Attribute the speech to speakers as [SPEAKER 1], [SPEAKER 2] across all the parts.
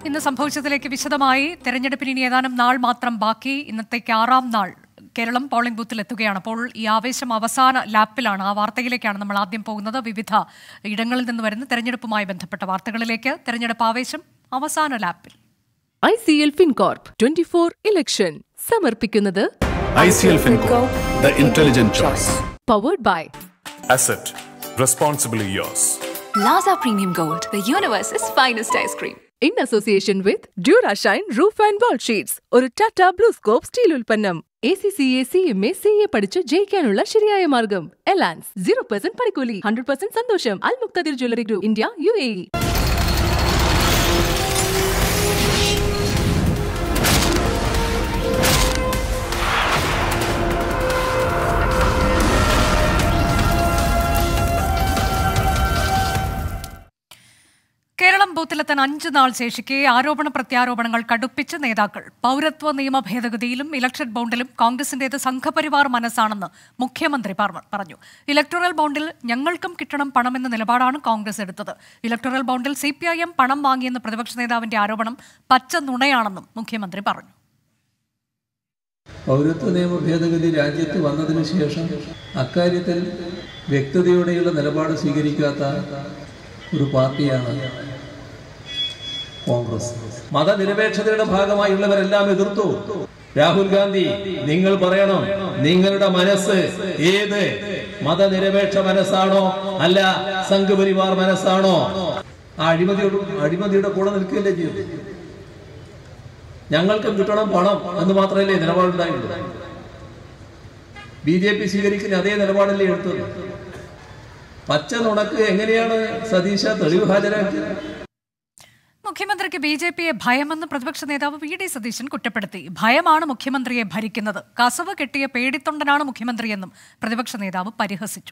[SPEAKER 1] ഇന്ന് സംഭവിച്ചതിലേക്ക് വിശദമായി തെരഞ്ഞെടുപ്പിന് ഇനി ഏതാനും നാൾ മാത്രം ബാക്കി ഇന്നത്തേക്ക് ആറാം നാൾ കേരളം പോളിംഗ് ബൂത്തിൽ എത്തുകയാണ് അപ്പോൾ ഈ ആവേശം അവസാന ലാപ്പിലാണ് ആ വാർത്തയിലേക്കാണ് നമ്മൾ ആദ്യം പോകുന്നത് വിവിധ ഇടങ്ങളിൽ നിന്ന് വരുന്ന തെരഞ്ഞെടുപ്പുമായി ബന്ധപ്പെട്ട വാർത്തകളിലേക്ക് തെരഞ്ഞെടുപ്പ് ആവേശം അവസാന ലാപ്പിൽ
[SPEAKER 2] I C L FinCorp twenty four election സമർപ്പിക്കുന്നത്
[SPEAKER 3] ICL FinCorp, the intelligent choice.
[SPEAKER 2] Powered by
[SPEAKER 3] Asset, responsibly yours.
[SPEAKER 4] Laza Premium Gold, the universe's finest ice cream.
[SPEAKER 2] In association with DuraShine roof and wall sheets ഒരു Tata BlueScope steel ഉൽപ്പന്നം A C C A C M A C A പഠിച്ച് ജയിക്കാനുള്ള ശരിയായ മാർഗം Elance zero percent പണിക്കൂലി hundred percent സന്തോഷം Al Muqtadir jewellery group India U A E
[SPEAKER 1] Keralam ബൂത്തിലെത്താൻ അഞ്ച് നാൾ ശേഷിക്കെ ആരോപണ പ്രത്യാരോപണങ്ങൾ കടുപ്പിച്ച് നേതാക്കൾ പൗരത്വ നിയമ ഭേദഗതിയിലും ഇലക്ഷൻ ബോണ്ടിലും കോൺഗ്രസിന്റേത് സംഘപരിവാർ മനസ്സാണെന്ന് മുഖ്യമന്ത്രി പറ- പറഞ്ഞു ഇലക്ടറൽ ബോണ്ടിൽ ഞങ്ങൾക്കും കിട്ടണം പണമെന്ന നിലപാടാണ് കോൺഗ്രസ് എടുത്തത് ഇലക്ടറൽ ബോണ്ടിൽ സി പണം വാങ്ങിയെന്ന പ്രതിപക്ഷ നേതാവിന്റെ ആരോപണം പച്ച നുണയാണെന്നും മുഖ്യമന്ത്രി പറഞ്ഞു
[SPEAKER 5] പൗരത്വ നിയമ ഭേദഗതി രാജ്യത്ത് വന്നതിന് ശേഷം അക്കാര്യത്തിൽ വ്യക്തതയോടെയുള്ള നിലപാട് സ്വീകരിക്കാത്ത ഒരു പാർട്ടിയാണ് കോൺഗ്രസ് മതനിരപേക്ഷതയുടെ ഭാഗമായുള്ളവരെല്ലാം എതിർത്തു രാഹുൽ ഗാന്ധി നിങ്ങൾ പറയണം നിങ്ങളുടെ മനസ്സ് ഏത് മതനിരപേക്ഷ മനസ്സാണോ അല്ല സംഘപരിവാർ മനസ്സാണോ ആ അഴിമതിയോട് അഴിമതിയുടെ കൂടെ നിൽക്കുകയല്ലേ ചെയ്തു ഞങ്ങൾക്കും കിട്ടണം പണം എന്ന് മാത്രമല്ലേ നിലപാടുണ്ടായുള്ളൂ ബി ജെ പി സ്വീകരിക്കുന്ന അതേ നിലപാടല്ലേ എടുത്തത് പച്ച നുണക്ക് എങ്ങനെയാണ് സതീശ തെളിവ് ഹാജരാക്കിയത്
[SPEAKER 1] മുഖ്യമന്ത്രിക്ക് ബി ജെ പിയെ ഭയമെന്ന് പ്രതിപക്ഷ നേതാവ് വി ഡി സതീശൻ കുറ്റപ്പെടുത്തി ഭയമാണ് മുഖ്യമന്ത്രിയെ ഭരിക്കുന്നത് കസവ് കെട്ടിയ പേടിത്തൊണ്ടനാണ് മുഖ്യമന്ത്രിയെന്നും പ്രതിപക്ഷ നേതാവ് പരിഹസിച്ചു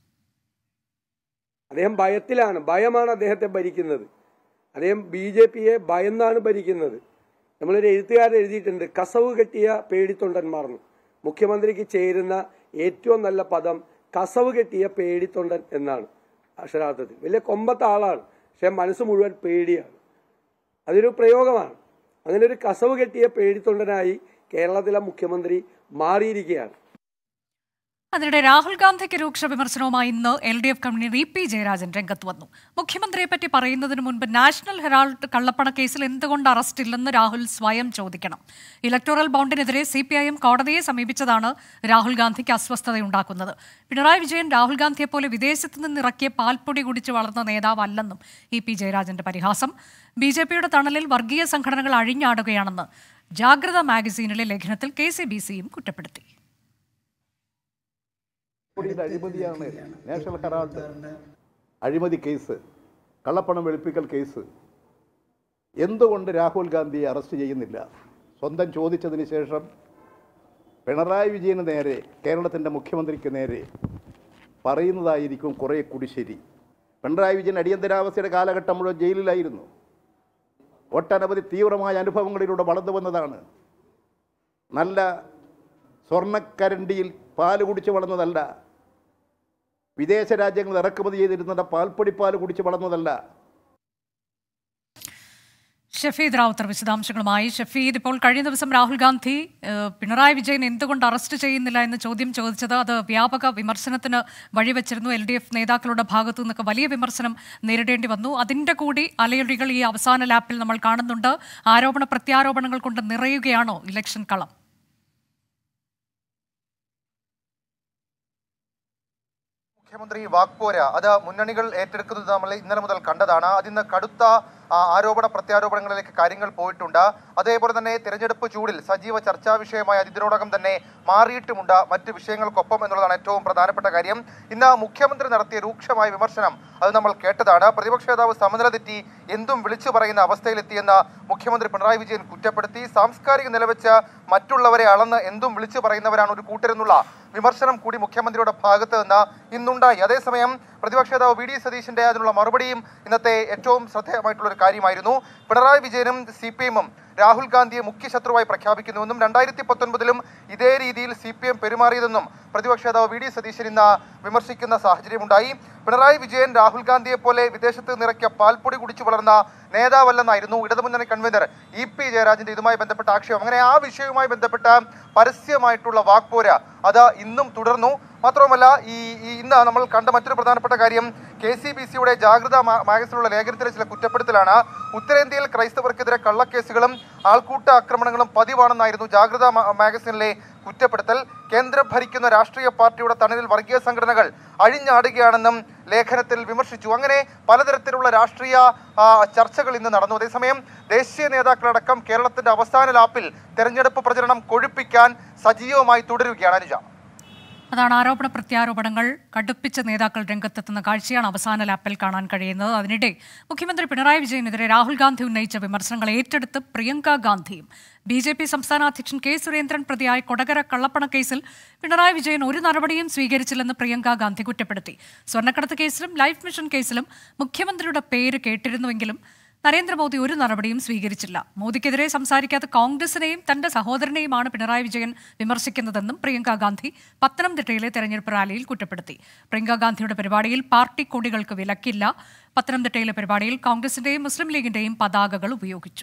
[SPEAKER 6] അദ്ദേഹം ഭയത്തിലാണ് ഭയമാണ് അദ്ദേഹത്തെ ഭരിക്കുന്നത് അദ്ദേഹം ബി ജെ പിയെ ഭയന്നാണ് ഭരിക്കുന്നത് നമ്മളൊരു എഴുത്തുകാരൻ എഴുതിയിട്ടുണ്ട് കസവ് കെട്ടിയ പേടിത്തൊണ്ടന്മാർ എന്ന് മുഖ്യമന്ത്രിക്ക് ചേരുന്ന ഏറ്റവും നല്ല പദം കസവ് കെട്ടിയ പേടിത്തൊണ്ടൻ എന്നാണ് അക്ഷരാർത്ഥത്തിൽ വലിയ കൊമ്പത്തെ ആളാണ് പക്ഷെ മനസ്സ് മുഴുവൻ പേടിയാണ് അതൊരു പ്രയോഗമാണ് അങ്ങനെ ഒരു കസവ് കെട്ടിയ പേടിത്തൊണ്ടനായി കേരളത്തിലെ മുഖ്യമന്ത്രി മാറിയിരിക്കുകയാണ്
[SPEAKER 1] അതിനിടെ രാഹുൽ ഗാന്ധിക്ക് രൂക്ഷ വിമർശനവുമായി ഇന്ന് L D F convener E P Jayarajan രംഗത്ത് വന്നു മുഖ്യമന്ത്രിയെ പറ്റി പറയുന്നതിന് മുൻപ് നാഷണൽ ഹെറാൾഡ് കള്ളപ്പണ കേസിൽ എന്തുകൊണ്ട് അറസ്റ്റ് ഇല്ലെന്ന് രാഹുൽ സ്വയം ചോദിക്കണം ഇലക്ടോറൽ ബോണ്ടിനെതിരെ സി പി ഐ എം കോടതിയെ സമീപിച്ചതാണ് രാഹുൽ ഗാന്ധിക്ക് അസ്വസ്ഥതയുണ്ടാക്കുന്നത് പിണറായി വിജയൻ രാഹുൽ ഗാന്ധിയെ പോലെ വിദേശത്ത് നിന്ന് ഇറക്കിയ പാൽപ്പൊടി കുടിച്ച് വളർന്ന നേതാവല്ലെന്നും ഇ പി ജയരാജന്റെ പരിഹാസം ബി ജെ പിയുടെ തണലിൽ വർഗീയ സംഘടനകൾ അഴിഞ്ഞാടുകയാണെന്ന് ജാഗ്രത മാഗസീനിലെ ലേഖനത്തിൽ കെ സി ബി സിയും കുറ്റപ്പെടുത്തി
[SPEAKER 7] ഇത് അഴിമതിയാണ് നാഷണൽ ഹെറാൾഡ് അഴിമതി കേസ് കള്ളപ്പണം വെളുപ്പിക്കൽ കേസ് എന്തുകൊണ്ട് രാഹുൽ ഗാന്ധിയെ അറസ്റ്റ് ചെയ്യുന്നില്ല സ്വന്തം ചോദിച്ചതിന് ശേഷം പിണറായി വിജയന് നേരെ കേരളത്തിൻ്റെ മുഖ്യമന്ത്രിക്ക് നേരെ പറയുന്നതായിരിക്കും കുറേ കൂടി ശരി പിണറായി വിജയൻ അടിയന്തരാവസ്ഥയുടെ കാലഘട്ടം മുഴുവൻ ജയിലിലായിരുന്നു ഒട്ടനവധി തീവ്രമായ അനുഭവങ്ങളിലൂടെ വളർന്നു വന്നതാണ് നല്ല സ്വർണ്ണക്കരണ്ടിയിൽ പാല് കുടിച്ച് വളർന്നതല്ല വിദേശ രാജ്യങ്ങൾ ഇറക്കുമതി ചെയ്തിരുന്ന പാൽപ്പൊടിപ്പാൽ കുടിച്ച് വളർന്നതല്ല
[SPEAKER 1] ഷഫീദ് റാവുത്തർ വിശദാംശങ്ങളുമായി ഷഫീദ് ഇപ്പോൾ കഴിഞ്ഞ ദിവസം രാഹുൽ ഗാന്ധി ഏഹ്, പിണറായി വിജയൻ എന്തുകൊണ്ട് അറസ്റ്റ് ചെയ്യുന്നില്ല എന്ന് ചോദ്യം ചോദിച്ചത് അത് വ്യാപക വിമർശനത്തിന് വഴിവെച്ചിരുന്നു എൽ ഡി എഫ് നേതാക്കളുടെ ഭാഗത്തു നിന്നൊക്കെ വലിയ വിമർശനം നേരിടേണ്ടി വന്നു അതിന്റെ കൂടി അലയൊലികൾ ഈ അവസാന ലാപ്പിൽ നമ്മൾ കാണുന്നുണ്ട് ആരോപണ പ്രത്യാരോപണങ്ങൾ കൊണ്ട് നിറയുകയാണോ ഇലക്ഷൻ കളം
[SPEAKER 8] മുഖ്യമന്ത്രി വാക്പോര അത് മുന്നണികൾ ഏറ്റെടുക്കുന്നത് നമ്മൾ ഇന്നലെ മുതൽ കണ്ടതാണ് അതിന്ന് കടുത്ത ആ, ആരോപണ പ്രത്യാരോപണങ്ങളിലേക്ക് കാര്യങ്ങൾ പോയിട്ടുണ്ട് അതേപോലെ തന്നെ തിരഞ്ഞെടുപ്പ് ചൂടിൽ സജീവ ചർച്ചാ വിഷയമായി അത് ഇതിനോടകം തന്നെ മാറിയിട്ടുമുണ്ട് മറ്റ് വിഷയങ്ങൾക്കൊപ്പം എന്നുള്ളതാണ് ഏറ്റവും പ്രധാനപ്പെട്ട കാര്യം ഇന്ന് മുഖ്യമന്ത്രി നടത്തിയ രൂക്ഷമായ വിമർശനം അത് നമ്മൾ കേട്ടതാണ് പ്രതിപക്ഷ നേതാവ് സമനില തെറ്റി എന്തും വിളിച്ചു പറയുന്ന അവസ്ഥയിലെത്തിയെന്ന് മുഖ്യമന്ത്രി പിണറായി വിജയൻ കുറ്റപ്പെടുത്തി സാംസ്കാരിക നിലവെച്ച് മറ്റുള്ളവരെ അളന്ന് എന്തും വിളിച്ചു പറയുന്നവരാണ് ഒരു കൂട്ടരെന്നുള്ള വിമർശനം കൂടി മുഖ്യമന്ത്രിയുടെ ഭാഗത്ത് നിന്ന് ഇന്നുണ്ടായി അതേസമയം പ്രതിപക്ഷ നേതാവ് വി ഡി സതീശിന്റെ അതിനുള്ള മറുപടിയും ഇന്നത്തെ ഏറ്റവും ശ്രദ്ധേയമായിട്ടുള്ള ഒരു കാര്യമായിരുന്നു പിണറായി വിജയനും സി പി എമ്മും രാഹുൽ ഗാന്ധിയെ മുഖ്യ ശത്രുവായി പ്രഖ്യാപിക്കുന്നുവെന്നും രണ്ടായിരത്തി പത്തൊൻപതിലും ഇതേ രീതിയിൽ സി പി എം പെരുമാറിയതെന്നും പ്രതിപക്ഷ നേതാവ് വി ഡി സതീശൻ ഇന്ന് വിമർശിക്കുന്ന സാഹചര്യമുണ്ടായി പിണറായി വിജയൻ രാഹുൽ ഗാന്ധിയെ പോലെ വിദേശത്ത് നിറയ്ക്കിയ പാൽപ്പൊടി കുടിച്ചു വളർന്ന നേതാവല്ലെന്നായിരുന്നു ഇടതുമുന്നണി കൺവീനർ ഇ പി ജയരാജന്റെ ഇതുമായി ബന്ധപ്പെട്ട ആക്ഷേപം അങ്ങനെ ആ വിഷയവുമായി ബന്ധപ്പെട്ട പരസ്യമായിട്ടുള്ള വാക്പോര അത് ഇന്നും തുടർന്നു മാത്രവുമല്ല ഈ ഈ ഇന്ന് നമ്മൾ കണ്ട മറ്റൊരു പ്രധാനപ്പെട്ട കാര്യം കെ സി ബി സിയുടെ ജാഗ്രത മാ- മാഗസിനിലുള്ള ലേഖനത്തിലെ ചില കുറ്റപ്പെടുത്തലാണ് ഉത്തരേന്ത്യയിൽ ക്രൈസ്തവർക്കെതിരെ കള്ളക്കേസുകളും ആൾക്കൂട്ട ആക്രമണങ്ങളും പതിവാണെന്നായിരുന്നു ജാഗ്രത മാ- മാഗസിനിലെ കുറ്റപ്പെടുത്തൽ കേന്ദ്രം ഭരിക്കുന്ന രാഷ്ട്രീയ പാർട്ടിയുടെ തണലിൽ വർഗീയ സംഘടനകൾ അഴിഞ്ഞാടുകയാണെന്നും ലേഖനത്തിൽ വിമർശിച്ചു അങ്ങനെ പലതരത്തിലുള്ള രാഷ്ട്രീയ ആ, ചർച്ചകൾ ഇന്ന് നടന്നു അതേസമയം ദേശീയ നേതാക്കളടക്കം കേരളത്തിന്റെ അവസാന ലാപ്പിൽ തെരഞ്ഞെടുപ്പ് പ്രചരണം കൊഴുപ്പിക്കാൻ സജീവമായി തുടരുകയാണ് അനുജ
[SPEAKER 1] അതാണ് ആരോപണ പ്രത്യാരോപണങ്ങൾ കടുപ്പിച്ച നേതാക്കൾ രംഗത്തെത്തുന്ന കാഴ്ചയാണ് അവസാന ലാപ്പിൽ കാണാൻ കഴിയുന്നത് അതിനിടെ മുഖ്യമന്ത്രി പിണറായി വിജയനെതിരെ രാഹുൽ ഗാന്ധി ഉന്നയിച്ച വിമർശനങ്ങൾ ഏറ്റെടുത്ത് പ്രിയങ്ക ഗാന്ധിയും ബി ജെ പി സംസ്ഥാന അധ്യക്ഷൻ കെ സുരേന്ദ്രൻ പ്രതിയായ കൊടകര കള്ളപ്പണ കേസിൽ പിണറായി വിജയൻ ഒരു നടപടിയും സ്വീകരിച്ചില്ലെന്ന് പ്രിയങ്ക ഗാന്ധി കുറ്റപ്പെടുത്തി സ്വർണ്ണക്കടത്ത് കേസിലും ലൈഫ് മിഷൻ കേസിലും മുഖ്യമന്ത്രിയുടെ പേര് കേട്ടിരുന്നുവെങ്കിലും നരേന്ദ്രമോദി ഒരു നടപടിയും സ്വീകരിച്ചില്ല മോദിക്കെതിരെ സംസാരിക്കാത്ത കോൺഗ്രസിനെയും തന്റെ സഹോദരനെയുമാണ് പിണറായി വിജയൻ വിമർശിക്കുന്നതെന്നും പ്രിയങ്ക ഗാന്ധി പത്തനംതിട്ടയിലെ തെരഞ്ഞെടുപ്പ് റാലിയിൽ കുറ്റപ്പെടുത്തി പ്രിയങ്ക ഗാന്ധിയുടെ പരിപാടിയിൽ പാർട്ടി കൊടികൾക്ക് വിലക്കില്ല പത്തനംതിട്ടയിലെ പരിപാടിയിൽ കോൺഗ്രസിന്റെയും മുസ്ലിം ലീഗിന്റെയും പതാകകൾ ഉപയോഗിച്ചു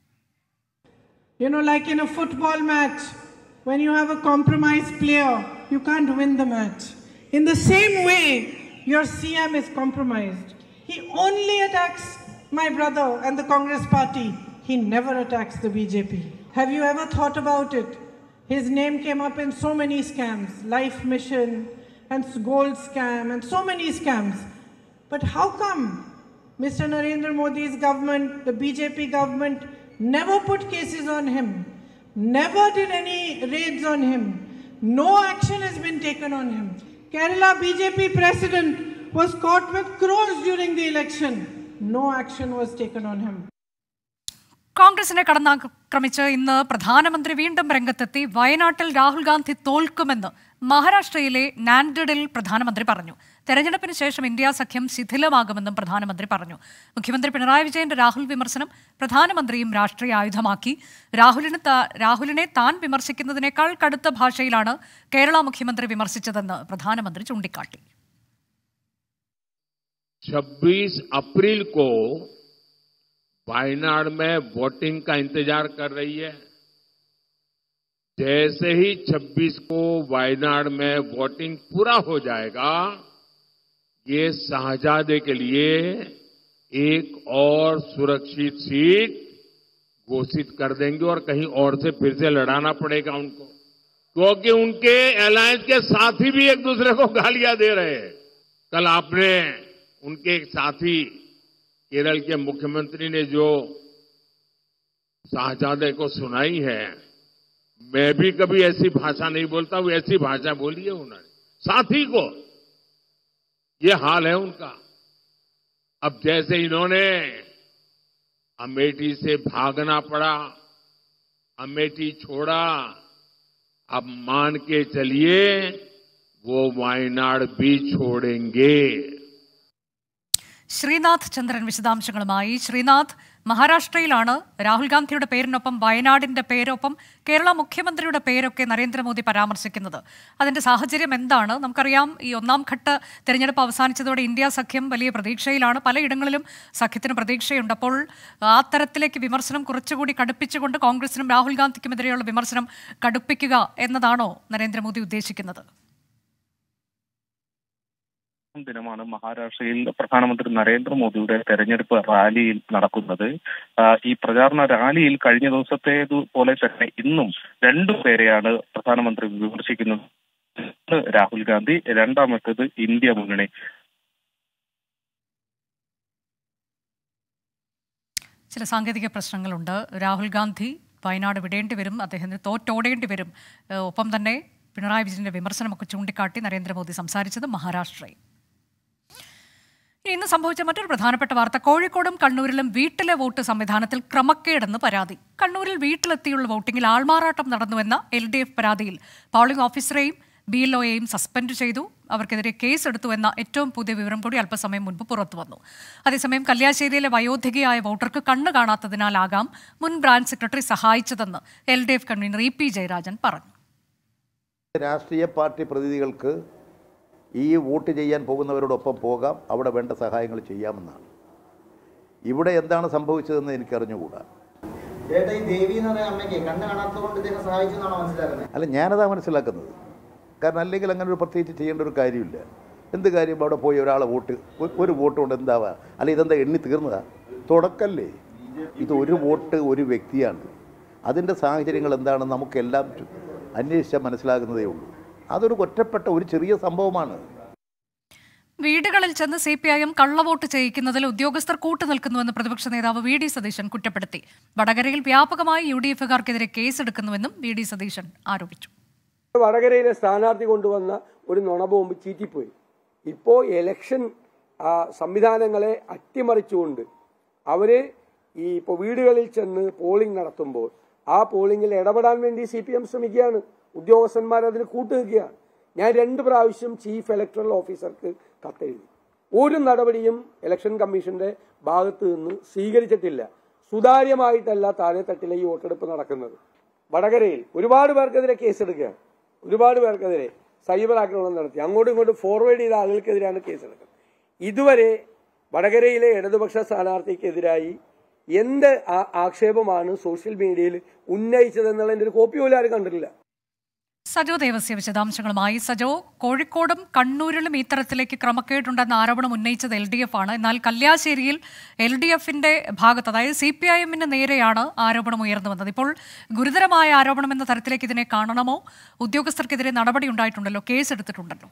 [SPEAKER 9] You know, like in a football match, when you have a compromised player, you can't win the match. In the same way, your CM is compromised. He only attacks my brother and the Congress party. He never attacks the BJP. Have you ever thought about it? His name came up in so many scams Life Mission and Gold Scam and so many scams. But how come Mr. Narendra Modi's government, the BJP government, never put cases on him, never did any raids on him, no action has been taken on him. Kerala BJP president was caught with crores during the election, no action was taken on him.
[SPEAKER 1] കോൺഗ്രസിനെ കടന്നാക്രമിച്ച് ഇന്ന് പ്രധാനമന്ത്രി വീണ്ടും രംഗത്തെത്തി വയനാട്ടിൽ രാഹുൽ ഗാന്ധി തോൽക്കുമെന്ന് മഹാരാഷ്ട്രയിലെ നാൻഡഡിൽ പ്രധാനമന്ത്രി പറഞ്ഞു തെരഞ്ഞെടുപ്പിന് ശേഷം ഇന്ത്യ സഖ്യം ശിഥിലമാകുമെന്നും പ്രധാനമന്ത്രി പറഞ്ഞു മുഖ്യമന്ത്രി പിണറായി വിജയന്റെ രാഹുൽ വിമർശനം പ്രധാനമന്ത്രിയും രാഷ്ട്രീയ ആയുധമാക്കി രാഹുലിന് താ- രാഹുലിനെ താൻ വിമർശിക്കുന്നതിനേക്കാൾ കടുത്ത ഭാഷയിലാണ് കേരള മുഖ്യമന്ത്രി വിമർശിച്ചതെന്ന് പ്രധാനമന്ത്രി ചൂണ്ടിക്കാട്ടി
[SPEAKER 10] 26 अप्रैल को वायनाड में वोटिंग का इंतजार कर रही है जैसे ही 26 को वायनाड में वोटिंग पूरा हो जाएगा ये शाहजादे के लिए एक और सुरक्षित सीट घोषित कर देंगे और कहीं और से फिर से लड़ाना पड़ेगा उनको क्योंकि उनके अलायंस के साथी भी एक दूसरे को गालियां दे रहे हैं कल आपने उनके एक साथी केरल के मुख्यमंत्री ने जो शाहजादे को सुनाई है मैं भी कभी ऐसी भाषा नहीं बोलता हूं ऐसी भाषा बोली है उन्होंने साथी को ये हाल है उनका अब जैसे इन्होंने अमेठी से भागना पड़ा अमेठी छोड़ा अब मान के चलिए वो वायनाड भी छोड़ेंगे
[SPEAKER 1] ശ്രീനാഥ് ചന്ദ്രൻ വിശദാംശങ്ങളുമായി ശ്രീനാഥ് മഹാരാഷ്ട്രയിലാണ് രാഹുൽ ഗാന്ധിയുടെ പേരിനൊപ്പം വയനാടിന്റെ പേരൊപ്പം കേരള മുഖ്യമന്ത്രിയുടെ പേരൊക്കെ നരേന്ദ്രമോദി പരാമർശിക്കുന്നത് അതിന്റെ സാഹചര്യം എന്താണ് നമുക്കറിയാം ഈ ഒന്നാം ഘട്ട തെരഞ്ഞെടുപ്പ് അവസാനിച്ചതോടെ ഇന്ത്യ സഖ്യം വലിയ പ്രതീക്ഷയിലാണ് പലയിടങ്ങളിലും സഖ്യത്തിന് പ്രതീക്ഷയുണ്ട് അപ്പോൾ ആ തരത്തിലേക്ക് വിമർശനം കുറച്ചുകൂടി കടുപ്പിച്ചുകൊണ്ട് കോൺഗ്രസിനും രാഹുൽ ഗാന്ധിക്കുമെതിരെയുള്ള വിമർശനം കടുപ്പിക്കുക എന്നതാണോ നരേന്ദ്രമോദി ഉദ്ദേശിക്കുന്നത്
[SPEAKER 11] ദിനമാണ് മഹാരാഷ്ട്രയിൽ പ്രധാനമന്ത്രി നരേന്ദ്രമോദിയുടെ തെരഞ്ഞെടുപ്പ് റാലിയിൽ നടക്കുന്നത് ആ, ഈ പ്രചാരണ റാലിയിൽ കഴിഞ്ഞ ദിവസത്തേതുപോലെ തന്നെ ഇന്നും രണ്ടു പേരെയാണ് പ്രധാനമന്ത്രി വിമർശിക്കുന്നത് ഒന്ന് രാഹുൽ ഗാന്ധി രണ്ടാമത്തേത് ഇന്ത്യ മുന്നണി
[SPEAKER 1] ചില സാങ്കേതിക പ്രശ്നങ്ങളുണ്ട് രാഹുൽ ഗാന്ധി വയനാട് വിടേണ്ടി വരും അദ്ദേഹത്തിന് തോറ്റോടേണ്ടി വരും ഏഹ് ഒപ്പം തന്നെ പിണറായി വിജയന്റെ വിമർശനമൊക്കെ ചൂണ്ടിക്കാട്ടി നരേന്ദ്രമോദി സംസാരിച്ചത് മഹാരാഷ്ട്രയിൽ ഇനി ഇന്ന് സംഭവിച്ച മറ്റൊരു പ്രധാനപ്പെട്ട വാർത്ത കോഴിക്കോടും കണ്ണൂരിലും വീട്ടിലെ വോട്ട് സംവിധാനത്തിൽ ക്രമക്കേടെന്ന് പരാതി കണ്ണൂരിൽ വീട്ടിലെത്തിയുള്ള വോട്ടിംഗിൽ ആൾമാറാട്ടം നടന്നുവെന്ന എൽ ഡി എഫ് പരാതിയിൽ പോളിംഗ് ഓഫീസറെയും ബി എൽ ഒയെയും സസ്പെൻഡ് ചെയ്തു അവർക്കെതിരെ കേസെടുത്തുവെന്ന ഏറ്റവും പുതിയ വിവരം കൂടി അല്പസമയം മുൻപ് പുറത്തു വന്നു അതേസമയം കല്യാശ്ശേരിയിലെ വയോധികയായ വോട്ടർക്ക് കണ്ണു കാണാത്തതിനാലാകാം മുൻ ബ്രാഞ്ച് സെക്രട്ടറി സഹായിച്ചതെന്ന് L D F convener E P Jayarajan പറഞ്ഞു
[SPEAKER 7] രാഷ്ട്രീയ പാർട്ടി പ്രതിനിധികൾക്ക് ഈ വോട്ട് ചെയ്യാൻ പോകുന്നവരോടൊപ്പം പോകാം അവിടെ വേണ്ട സഹായങ്ങൾ ചെയ്യാമെന്നാണ് ഇവിടെ എന്താണ് സംഭവിച്ചതെന്ന് എനിക്കറിഞ്ഞുകൂടാ
[SPEAKER 12] ചേട്ടാ ഈ ദേവി എന്ന് പറയുന്ന അമ്മയ്ക്ക് കണ്ണ് കാണാത്തതുകൊണ്ട് ഇദ്ദേഹം സഹായിച്ചു എന്നാണോ മനസ്സിലാക്കുന്നത്
[SPEAKER 7] അല്ല ഞാനതാ മനസ്സിലാക്കുന്നത് കാരണം അല്ലെങ്കിൽ അങ്ങനെ ഒരു പ്രത്യേകിച്ച് ചെയ്യേണ്ട ഒരു കാര്യമില്ല എന്ത് കാര്യം അവിടെ പോയി ഒരാളെ വോട്ട് ഒ- ഒരു വോട്ട് കൊണ്ട് എന്താവാ അല്ല ഇതെന്താ എണ്ണി തീർന്നതാ തുടക്കല്ലേ ഇത് ഒരു വോട്ട് ഒരു വ്യക്തിയാണ് അതിൻ്റെ സാഹചര്യങ്ങൾ എന്താണെന്ന് നമുക്കെല്ലാം ചു- അന്വേഷിച്ചാൽ മനസ്സിലാകുന്നതേ ഉള്ളൂ അതൊരു ഒറ്റപ്പെട്ട ഒരു ചെറിയ സംഭവമാണ്
[SPEAKER 1] വീടുകളിൽ ചെന്ന് സി പി ഐ എം കള്ളവോട്ട് ചെയ്യിക്കുന്നതിൽ ഉദ്യോഗസ്ഥർ കൂട്ടുനിൽക്കുന്നുവെന്ന് പ്രതിപക്ഷ നേതാവ് വി ഡി സതീശൻ കുറ്റപ്പെടുത്തി വടകരയിൽ വ്യാപകമായി യു ഡി എഫുകാർക്കെതിരെ കേസെടുക്കുന്നുവെന്നും വി ഡി സതീശൻ ആരോപിച്ചു
[SPEAKER 6] വടകരയിലെ സ്ഥാനാർത്ഥി കൊണ്ടുവന്ന ഒരു നുണബോംബ് ചീറ്റിപ്പോയി ഇപ്പോൾ ഇലക്ഷൻ ആ, സംവിധാനങ്ങളെ അട്ടിമറിച്ചുകൊണ്ട് അവര് ഈ ഇപ്പോൾ വീടുകളിൽ ചെന്ന് പോളിംഗ് നടത്തുമ്പോൾ ആ പോളിംഗിൽ ഇടപെടാൻ വേണ്ടി സി പി എം ശ്രമിക്കുകയാണ് ഉദ്യോഗസ്ഥന്മാർ അതിന് കൂട്ടുനിൽക്കുകയാണ് ഞാൻ രണ്ട് പ്രാവശ്യം ചീഫ് ഇലക്ടറൽ ഓഫീസർക്ക് കത്തെഴുതി ഒരു നടപടിയും ഇലക്ഷൻ കമ്മീഷന്റെ ഭാഗത്ത് നിന്ന് സ്വീകരിച്ചിട്ടില്ല സുതാര്യമായിട്ടല്ല താഴെത്തട്ടിലെ ഈ വോട്ടെടുപ്പ് നടക്കുന്നത് വടകരയിൽ ഒരുപാട് പേർക്കെതിരെ കേസെടുക്കുകയാണ് ഒരുപാട് പേർക്കെതിരെ സൈബർ ആക്രമണം നടത്തി അങ്ങോട്ടും ഇങ്ങോട്ടും ഫോർവേഡ് ചെയ്ത ആളുകൾക്കെതിരെയാണ് കേസെടുക്കുന്നത് ഇതുവരെ വടകരയിലെ ഇടതുപക്ഷ സ്ഥാനാർത്ഥിക്കെതിരായി എന്ത് ആ- ആക്ഷേപമാണ് സോഷ്യൽ മീഡിയയിൽ ഉന്നയിച്ചതെന്നുള്ളതിന്റെ ഒരു കോപ്പി പോലും ആരും കണ്ടിട്ടില്ല
[SPEAKER 1] സജോ ദേവസ്യ വിശദാംശങ്ങളുമായി സജോ കോഴിക്കോടും കണ്ണൂരിലും ഇത്തരത്തിലേക്ക് ക്രമക്കേടുണ്ടെന്ന ആരോപണം ഉന്നയിച്ചത് എൽ ഡി എഫ് ആണ് എന്നാൽ കല്യാശ്ശേരിയിൽ എൽ ഡി എഫിന്റെ ഭാഗത്ത് അതായത് സി പി ഐ എമ്മിന് നേരെയാണ് ആരോപണം ഉയർന്നു വന്നത് ഇപ്പോൾ ഗുരുതരമായ ആരോപണം എന്ന തരത്തിലേക്ക് ഇതിനെ കാണണമോ ഉദ്യോഗസ്ഥർക്കെതിരെ നടപടി ഉണ്ടായിട്ടുണ്ടല്ലോ കേസ് എടുത്തിട്ടുണ്ടല്ലോ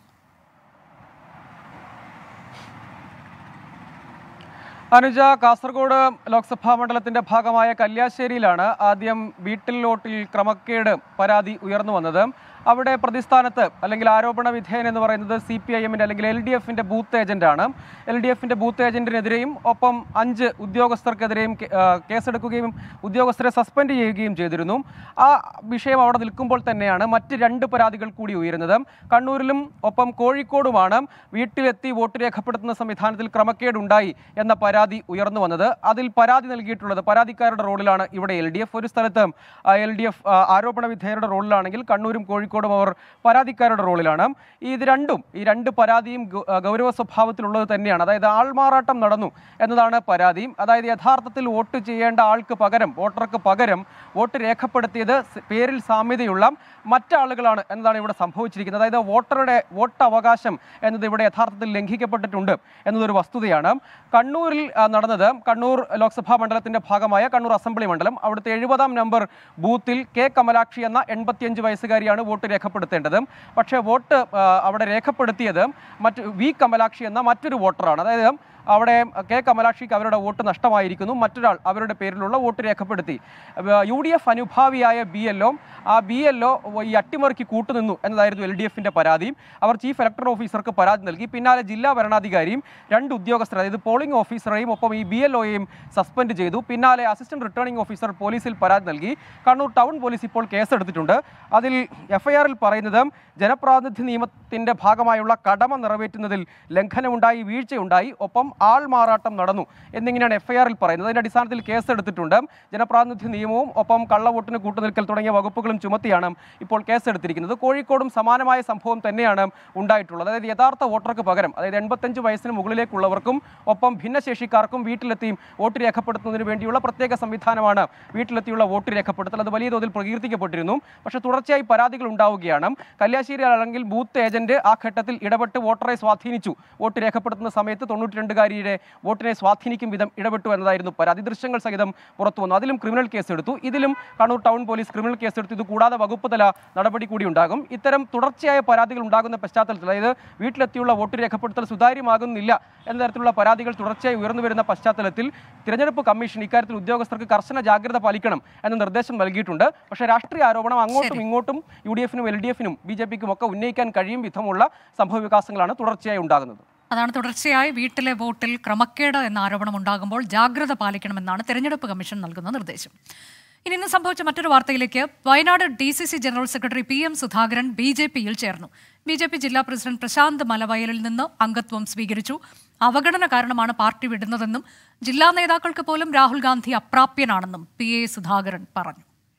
[SPEAKER 13] അനുജ കാസർഗോഡ് ലോക്സഭാ മണ്ഡലത്തിന്റെ ഭാഗമായ കല്യാശ്ശേരിയിലാണ് ആദ്യം വീട്ടിൽ ലോട്ടിൽ ക്രമക്കേട് പരാതി ഉയർന്നു വന്നത് അവിടെ പ്രതിസ്ഥാനത്ത് അല്ലെങ്കിൽ ആരോപണ വിധേയൻ എന്ന് പറയുന്നത് സി പി ഐ എമ്മിന്റെ അല്ലെങ്കിൽ എൽ ഡി എഫിന്റെ ബൂത്ത് ഏജന്റാണ് എൽ ഡി എഫിന്റെ ബൂത്ത് ഏജന്റിനെതിരെയും ഒപ്പം അഞ്ച് ഉദ്യോഗസ്ഥർക്കെതിരെയും കേ- ആ, കേസെടുക്കുകയും ഉദ്യോഗസ്ഥരെ സസ്പെൻഡ് ചെയ്യുകയും ചെയ്തിരുന്നു ആ വിഷയം അവിടെ നിൽക്കുമ്പോൾ തന്നെയാണ് മറ്റ് രണ്ട് പരാതികൾ കൂടി ഉയരുന്നത് കണ്ണൂരിലും ഒപ്പം കോഴിക്കോടുമാണ് വീട്ടിലെത്തി വോട്ട് രേഖപ്പെടുത്തുന്ന സംവിധാനത്തിൽ ക്രമക്കേടുണ്ടായി എന്ന പരാതി ഉയർന്നു വന്നത് അതിൽ പരാതി നൽകിയിട്ടുള്ളത് പരാതിക്കാരുടെ റോളിലാണ് ഇവിടെ എൽ ഡി എഫ് ഒരു സ്ഥലത്ത് എൽ ഡി എഫ് ആരോപണ വിധേയരുടെ റോളിലാണെങ്കിൽ കണ്ണൂരും കോഴിക്കോടും അവർ പരാതിക്കാരുടെ റോളിലാണ് ഈ ഇത് രണ്ടും ഈ രണ്ട് പരാതിയും ഗ- ആ, ഗൗരവ സ്വഭാവത്തിലുള്ളത് തന്നെയാണ് അതായത് ആൾമാറാട്ടം നടന്നു എന്നതാണ് പരാതി അതായത് യഥാർത്ഥത്തിൽ വോട്ട് ചെയ്യേണ്ട ആൾക്ക് പകരം വോട്ടർക്ക് പകരം വോട്ട് രേഖപ്പെടുത്തിയത് സ് പേരിൽ സാമ്യതയുള്ള മറ്റാളുകളാണ് എന്നതാണ് ഇവിടെ സംഭവിച്ചിരിക്കുന്നത് അതായത് വോട്ടറുടെ വോട്ട് അവകാശം എന്നത് ഇവിടെ യഥാർത്ഥത്തിൽ ലംഘിക്കപ്പെട്ടിട്ടുണ്ട് എന്നതൊരു വസ്തുതയാണ് കണ്ണൂരിൽ ആ, നടന്നത് കണ്ണൂർ ലോക്സഭാ മണ്ഡലത്തിന്റെ ഭാഗമായ കണ്ണൂർ അസംബ്ലി മണ്ഡലം അവിടുത്തെ എഴുപതാം നമ്പർ ബൂത്തിൽ കെ കമലാക്ഷി എന്ന എൺപത്തിയഞ്ച് വയസ്സുകാരിയാണ് വോട്ട് രേഖപ്പെടുത്തേണ്ടത് പക്ഷേ വോട്ട് ആ, അവിടെ രേഖപ്പെടുത്തിയത് മറ്റ് വി കമലാക്ഷി എന്ന മറ്റൊരു വോട്ടറാണ് അതായത് അവിടെ കെ കമലാക്ഷിക്ക് അവരുടെ വോട്ട് നഷ്ടമായിരിക്കുന്നു മറ്റൊരാൾ അവരുടെ പേരിലുള്ള വോട്ട് രേഖപ്പെടുത്തി യു ഡി എഫ് അനുഭാവിയായ ബി എൽ ആ ബി എൽ ഈ അട്ടിമറിക്ക് കൂട്ടുനിന്നു എന്നതായിരുന്നു എൽ ഡി എഫിന്റെ പരാതി അവർ ചീഫ് ഇലക്ടറൽ ഓഫീസർക്ക് പരാതി നൽകി പിന്നാലെ ജില്ലാ ഭരണാധികാരിയും രണ്ട് ഉദ്യോഗസ്ഥർ അതായത് പോളിംഗ് ഓഫീസറെയും ഒപ്പം ഈ ബി എൽ ഒയെയും സസ്പെൻഡ് ചെയ്തു പിന്നാലെ അസിസ്റ്റന്റ് റിട്ടേണിംഗ് ഓഫീസർ പോലീസിൽ പരാതി നൽകി കണ്ണൂർ ടൗൺ പോലീസ് ഇപ്പോൾ കേസെടുത്തിട്ടുണ്ട് അതിൽ എഫ്ഐആറിൽ പറയുന്നത് ജനപ്രാതിനിധ്യ നിയമത്തിന്റെ ഭാഗമായുള്ള കടമ നിറവേറ്റുന്നതിൽ ലംഘനമുണ്ടായി വീഴ്ചയുണ്ടായി ഒപ്പം ആൾമാറാട്ടം നടന്നു എന്നിങ്ങനെയാണ് എഫ്ഐആറിൽ പറയുന്നത് അതിന്റെ അടിസ്ഥാനത്തിൽ കേസെടുത്തിട്ടുണ്ട് ജനപ്രാതിനിധ്യ നിയമവും ഒപ്പം കള്ളവോട്ടിന് കൂട്ടുനിൽക്കൽ തുടങ്ങിയ വകുപ്പുകളും ചുമത്തിയാണ് ഇപ്പോൾ കേസെടുത്തിരിക്കുന്നത് കോഴിക്കോടും സമാനമായ സംഭവം തന്നെയാണ് ഉണ്ടായിട്ടുള്ളത് അതായത് യഥാർത്ഥ വോട്ടർക്ക് പകരം അതായത് എൺപത്തഞ്ച് വയസ്സിന് മുകളിലേക്കുള്ളവർക്കും ഒപ്പം ഭിന്നശേഷിക്കാർക്കും വീട്ടിലെത്തിയും വോട്ട് രേഖപ്പെടുത്തുന്നതിന് വേണ്ടിയുള്ള പ്രത്യേക സംവിധാനമാണ് വീട്ടിലെത്തിയുള്ള വോട്ട് രേഖപ്പെടുത്തൽ അത് വലിയ തോതിൽ പ്രകീർത്തിക്കപ്പെട്ടിരുന്നു പക്ഷേ തുടർച്ചയായി പരാതികൾ ഉണ്ടാവുകയാണ് കല്യാശ്ശേരി അല്ലെങ്കിൽ ബൂത്ത് ഏജന്റ് ആ ഘട്ടത്തിൽ ഇടപെട്ട് വോട്ടറെ സ്വാധീനിച്ചു വോട്ട് രേഖപ്പെടുത്തുന്ന സമയത്ത് തൊണ്ണൂറ്റി രണ്ടുകാരിയുടെ വോട്ടിനെ സ്വാധീനിക്കും വിധം ഇടപെട്ടു എന്നതായിരുന്നു പരാതി ദൃശ്യങ്ങൾ സഹിതം പുറത്തു വന്നു അതിലും ക്രിമിനൽ കേസെടുത്തു ഇതിലും കണ്ണൂർ ടൗൺ പോലീസ് ക്രിമിനൽ കേസെടുത്തു ഇത് കൂടാതെ വകുപ്പ് തല നടപടി കൂടി ഉണ്ടാകും ഇത്തരം തുടർച്ചയായ പരാതികൾ ഉണ്ടാകുന്ന പശ്ചാത്തലത്തിൽ അതായത് വീട്ടിലെത്തിയുള്ള വോട്ട് രേഖപ്പെടുത്തൽ സുതാര്യമാകുന്നില്ല എന്ന തരത്തിലുള്ള പരാതികൾ തുടർച്ചയായി ഉയർന്നു വരുന്ന പശ്ചാത്തലത്തിൽ തിരഞ്ഞെടുപ്പ് കമ്മീഷൻ ഇക്കാര്യത്തിൽ ഉദ്യോഗസ്ഥർക്ക് കർശന ജാഗ്രത പാലിക്കണം എന്ന നിർദ്ദേശം നൽകിയിട്ടുണ്ട് പക്ഷേ രാഷ്ട്രീയ ആരോപണം അങ്ങോട്ടും ഇങ്ങോട്ടും യു ഡി എഫിനും എൽ ഡി എഫിനും ബി ജെ പിക്കും ഒക്കെ ഉന്നയിക്കാൻ കഴിയും വിധമുള്ള സംഭവ വികാസങ്ങളാണ് തുടർച്ചയായി ഉണ്ടാകുന്നത്
[SPEAKER 1] അതാണ് തുടർച്ചയായി വീട്ടിലെ വോട്ടിൽ ക്രമക്കേട് എന്ന ആരോപണം ഉണ്ടാകുമ്പോൾ ജാഗ്രത പാലിക്കണമെന്നാണ് തെരഞ്ഞെടുപ്പ് കമ്മീഷൻ നൽകുന്ന നിർദ്ദേശം ഇനി ഇന്ന് സംഭവിച്ച മറ്റൊരു വാർത്തയിലേക്ക് Wayanad D C C general secretary P M Sudhakaran B J പിയിൽ ചേർന്നു ബി ജെ പി ജില്ലാ പ്രസിഡന്റ് പ്രശാന്ത് മലവയലിൽ നിന്ന് അംഗത്വം സ്വീകരിച്ചു അവഗണന കാരണമാണ് പാർട്ടി വിടുന്നതെന്നും ജില്ലാ നേതാക്കൾക്ക് പോലും രാഹുൽ ഗാന്ധി അപ്രാപ്യനാണെന്നും പി എ സുധാകരൻ പറഞ്ഞു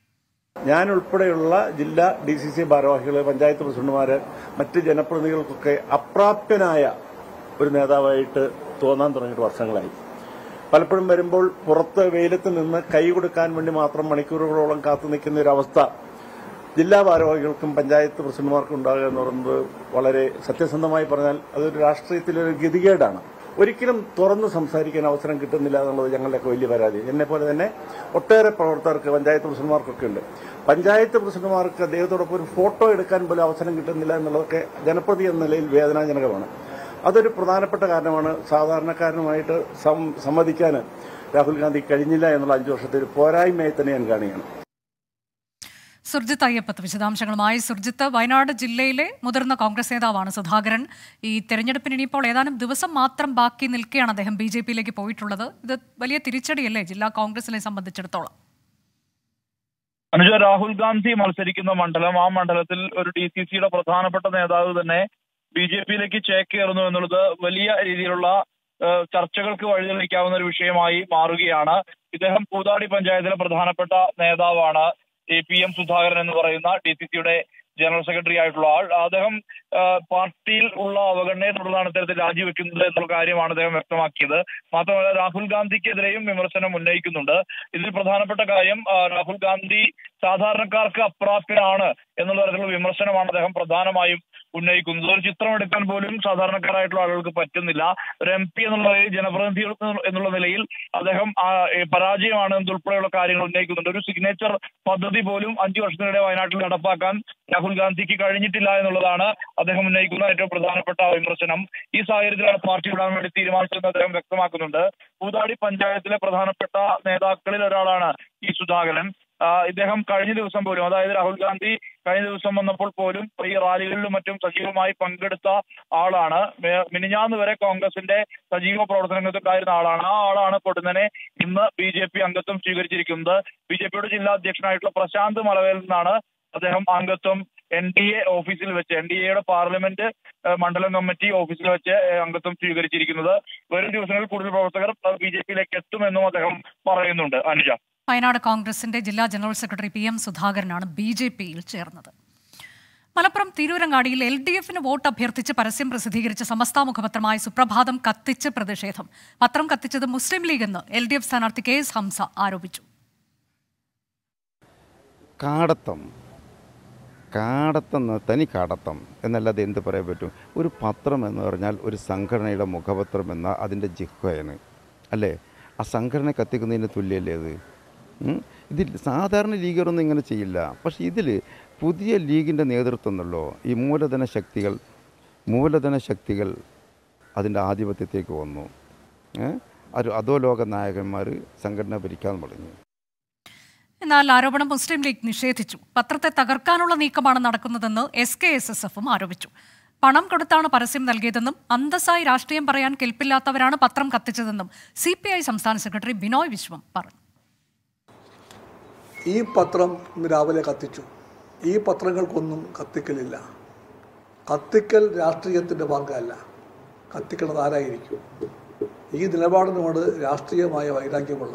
[SPEAKER 14] ഞാൻ ഉൾപ്പെടെയുള്ള ജില്ലാ ഡി സി സി ഭാരവാഹികൾ പഞ്ചായത്ത് പ്രസിഡന്റുമാര് മറ്റ് ജനപ്രതിനിധികൾക്കൊക്കെ അപ്രാപ്യനായ ഒരു നേതാവായിട്ട് തോന്നാൻ തുടങ്ങിയിട്ട് വർഷങ്ങളായി പലപ്പോഴും വരുമ്പോൾ പുറത്ത് വെയിലത്ത് നിന്ന് കൈ കൊടുക്കാൻ വേണ്ടി മാത്രം മണിക്കൂറുകളോളം കാത്തു നിൽക്കുന്ന ഒരു അവസ്ഥ ജില്ലാ ഭാരവാഹികൾക്കും പഞ്ചായത്ത് പ്രസിഡന്റുമാർക്കും ഉണ്ടാകുക എന്ന് പറയുന്നത് വളരെ സത്യസന്ധമായി പറഞ്ഞാൽ അതൊരു രാഷ്ട്രീയത്തിലൊരു ഗതികേടാണ് ഒരിക്കലും തുറന്ന് സംസാരിക്കാൻ അവസരം കിട്ടുന്നില്ല എന്നുള്ളത് ഞങ്ങളുടെയൊക്കെ വലിയ പരാതി എന്നെ പോലെ തന്നെ ഒട്ടേറെ പ്രവർത്തകർക്ക് പഞ്ചായത്ത് പ്രസിഡന്റുമാർക്കൊക്കെ ഉണ്ട് പഞ്ചായത്ത് പ്രസിഡന്റുമാർക്ക് അദ്ദേഹത്തോടൊപ്പം ഒരു ഫോട്ടോ എടുക്കാൻ പോലും അവസരം കിട്ടുന്നില്ല എന്നുള്ളതൊക്കെ ജനപ്രതി എന്ന നിലയിൽ വേദനാജനകമാണ് അതൊരു പ്രധാനപ്പെട്ട കാരണമാണ് സാധാരണക്കാരനുമായിട്ട് സം- സംവദിക്കാൻ രാഹുൽ ഗാന്ധി കഴിഞ്ഞില്ല എന്നുള്ള അഞ്ചു വർഷത്തെ ഒരു പോരായ്മയായി തന്നെ ഞാൻ കാണുകയാണ്
[SPEAKER 1] സുർജിത്ത് അയ്യപ്പത്ത് വിശദാംശങ്ങളുമായി സുർജിത്ത് വയനാട് ജില്ലയിലെ മുതിർന്ന കോൺഗ്രസ് നേതാവാണ് സുധാകരൻ ഈ തെരഞ്ഞെടുപ്പിന് ഇനിയിപ്പോൾ ഏതാനും ദിവസം മാത്രം ബാക്കി നിൽക്കുകയാണ് അദ്ദേഹം ബി ജെ പിയിലേക്ക് പോയിട്ടുള്ളത് ഇത് വലിയ തിരിച്ചടിയല്ലേ ജില്ലാ കോൺഗ്രസിനെ സംബന്ധിച്ചിടത്തോളം
[SPEAKER 15] അനുജ രാഹുൽ ഗാന്ധി മത്സരിക്കുന്ന മണ്ഡലം ആ മണ്ഡലത്തിൽ ഒരു ഡി സി സിയുടെ പ്രധാനപ്പെട്ട നേതാവ് തന്നെ ബി ജെ പിയിലേക്ക് ചേക്കേറുന്നു എന്നുള്ളത് വലിയ രീതിയിലുള്ള ഏഹ്, ചർച്ചകൾക്ക് വഴിതെളിക്കാവുന്ന ഒരു വിഷയമായി മാറുകയാണ് ഇദ്ദേഹം പൂതാടി പഞ്ചായത്തിലെ പ്രധാനപ്പെട്ട നേതാവാണ് എ പി എം സുധാകരൻ എന്ന് പറയുന്ന ഡി സി സിയുടെ ജനറൽ സെക്രട്ടറി ആയിട്ടുള്ള ആൾ അദ്ദേഹം ഏഹ്, പാർട്ടിയിൽ ഉള്ള അവഗണനയെ തുടർന്നാണ് ഇത്തരത്തിൽ രാജിവെക്കുന്നത് എന്നുള്ള കാര്യമാണ് അദ്ദേഹം വ്യക്തമാക്കിയത് മാത്രമല്ല രാഹുൽ ഗാന്ധിക്കെതിരെയും വിമർശനം ഉന്നയിക്കുന്നുണ്ട് ഇതിൽ പ്രധാനപ്പെട്ട കാര്യം ആ, രാഹുൽ ഗാന്ധി സാധാരണക്കാർക്ക് അപ്രാപ്യനാണ് എന്നുള്ള തരത്തിലുള്ള വിമർശനമാണ് അദ്ദേഹം പ്രധാനമായും ഉന്നയിക്കുന്നത് ഒരു ചിത്രം എടുക്കാൻ പോലും സാധാരണക്കാരായിട്ടുള്ള ആളുകൾക്ക് പറ്റുന്നില്ല ഒരു എം പി എന്നുള്ള നിലയിൽ ജനപ്രതിനിധി എന്നുള്ള നിലയിൽ അദ്ദേഹം ആ, ഏ, പരാജയമാണ് എന്നതുൾപ്പെടെയുള്ള കാര്യങ്ങൾ ഉന്നയിക്കുന്നുണ്ട് ഒരു സിഗ്നേച്ചർ പദ്ധതി പോലും അഞ്ചു വർഷത്തിനിടെ വയനാട്ടിൽ നടപ്പാക്കാൻ രാഹുൽ ഗാന്ധിക്ക് കഴിഞ്ഞിട്ടില്ല എന്നുള്ളതാണ് അദ്ദേഹം ഉന്നയിക്കുന്ന ഏറ്റവും പ്രധാനപ്പെട്ട വിമർശനം ഈ സാഹചര്യത്തിലാണ് പാർട്ടി വിടാൻ വേണ്ടി തീരുമാനിച്ചതെന്ന് അദ്ദേഹം വ്യക്തമാക്കുന്നുണ്ട് പൂതാടി പഞ്ചായത്തിലെ പ്രധാനപ്പെട്ട നേതാക്കളിൽ ഒരാളാണ് ഈ സുധാകരൻ ആ, ഇദ്ദേഹം കഴിഞ്ഞ ദിവസം പോലും അതായത് രാഹുൽ ഗാന്ധി കഴിഞ്ഞ ദിവസം വന്നപ്പോൾ പോലും ഈ റാലികളിലും മറ്റും സജീവമായി പങ്കെടുത്ത ആളാണ് മെ- മിനിഞ്ഞാന്ന് വരെ കോൺഗ്രസിന്റെ സജീവ പ്രവർത്തനങ്ങൾക്കുണ്ടായിരുന്ന ആളാണ് ആ ആളാണ് പൊടുന്നനെ ഇന്ന് ബി ജെ പി അംഗത്വം സ്വീകരിച്ചിരിക്കുന്നത് ബി ജെ പിയുടെ ജില്ലാ അധ്യക്ഷനായിട്ടുള്ള പ്രശാന്ത് മലവേൽ നിന്നാണ് അദ്ദേഹം അംഗത്വം എൻ ഡി എ ഓഫീസിൽ വെച്ച് എൻ ഡി എയുടെ പാർലമെന്റ് ഏഹ്, മണ്ഡലം കമ്മിറ്റി ഓഫീസിൽ വെച്ച് ഏഹ്, അംഗത്വം സ്വീകരിച്ചിരിക്കുന്നത് വരും ദിവസങ്ങളിൽ കൂടുതൽ പ്രവർത്തകർ ബി ജെ പിയിലേക്ക് എത്തുമെന്നും അദ്ദേഹം പറയുന്നുണ്ട് അനുജ
[SPEAKER 1] വയനാട് കോൺഗ്രസിന്റെ ജില്ലാ ജനറൽ സെക്രട്ടറി പി എം സുധാകരനാണ് ബി ജെ പിയിൽ ചേർന്നത് മലപ്പുറം തിരൂരങ്ങാടിയിൽ എൽ ഡി എഫിന് വോട്ട് അഭ്യർത്ഥിച്ച് പരസ്യം പ്രസിദ്ധീകരിച്ച സമസ്ത മുഖപത്രമായ സുപ്രഭാതം കത്തിച്ച് പ്രതിഷേധം പത്രം കത്തിച്ചത് മുസ്ലിം ലീഗ് എന്ന് എൽ ഡി എഫ് സ്ഥാനാർത്ഥി കെ എസ് ഹംസ ആരോപിച്ചു
[SPEAKER 16] കാടത്തം കാടത്തം എന്ന് തനി കാടത്തം എന്നല്ലാതെ എന്ത് പറയാൻ പറ്റും ഒരു പത്രം എന്ന് പറഞ്ഞാൽ ഒരു സംഘടനയുടെ മുഖപത്രം എന്ന അതിൻ്റെ ജിഹ്വയാണ് അല്ലേ ആ സംഘടന കത്തിക്കുന്നതിന് തുല്യമല്ലേ അത് ഉം? ഇതിൽ സാധാരണ ലീഗറൊന്നും ഇങ്ങനെ ചെയ്യില്ല പക്ഷേ ഇതിൽ പുതിയ ലീഗിൻ്റെ നേതൃത്വം എന്നല്ലോ ഈ മൂലധന ശക്തികൾ മൂലധന ശക്തികൾ അതിൻ്റെ ആധിപത്യത്തേക്ക് വന്നു ഏ? ഒരു അധോലോക നായകന്മാർ സംഘടന ഭരിക്കാൻ തുടങ്ങി
[SPEAKER 1] എന്നാൽ ആരോപണം മുസ്ലിം ലീഗ് നിഷേധിച്ചു പത്രത്തെ തകർക്കാനുള്ള നീക്കമാണ് നടക്കുന്നതെന്ന് എസ് കെ എസ് എസ് എഫും ആരോപിച്ചു പണം കൊടുത്താണ് പരസ്യം നൽകിയതെന്നും അന്തസ്സായി രാഷ്ട്രീയം പറയാൻ കെൽപ്പില്ലാത്തവരാണ് പത്രം കത്തിച്ചതെന്നും സി പി ഐ സംസ്ഥാന സെക്രട്ടറി ബിനോയ് വിശ്വം പറഞ്ഞു
[SPEAKER 17] ഈ പത്രം ഇന്ന് രാവിലെ കത്തിച്ചു ഈ പത്രങ്ങൾക്കൊന്നും കത്തിക്കലില്ല കത്തിക്കൽ രാഷ്ട്രീയത്തിൻ്റെ ഭാഗമല്ല കത്തിക്കുന്നത് ആരായിരിക്കും ഈ നിലപാടിനോട് രാഷ്ട്രീയമായ വൈരാഗ്യമുള്ള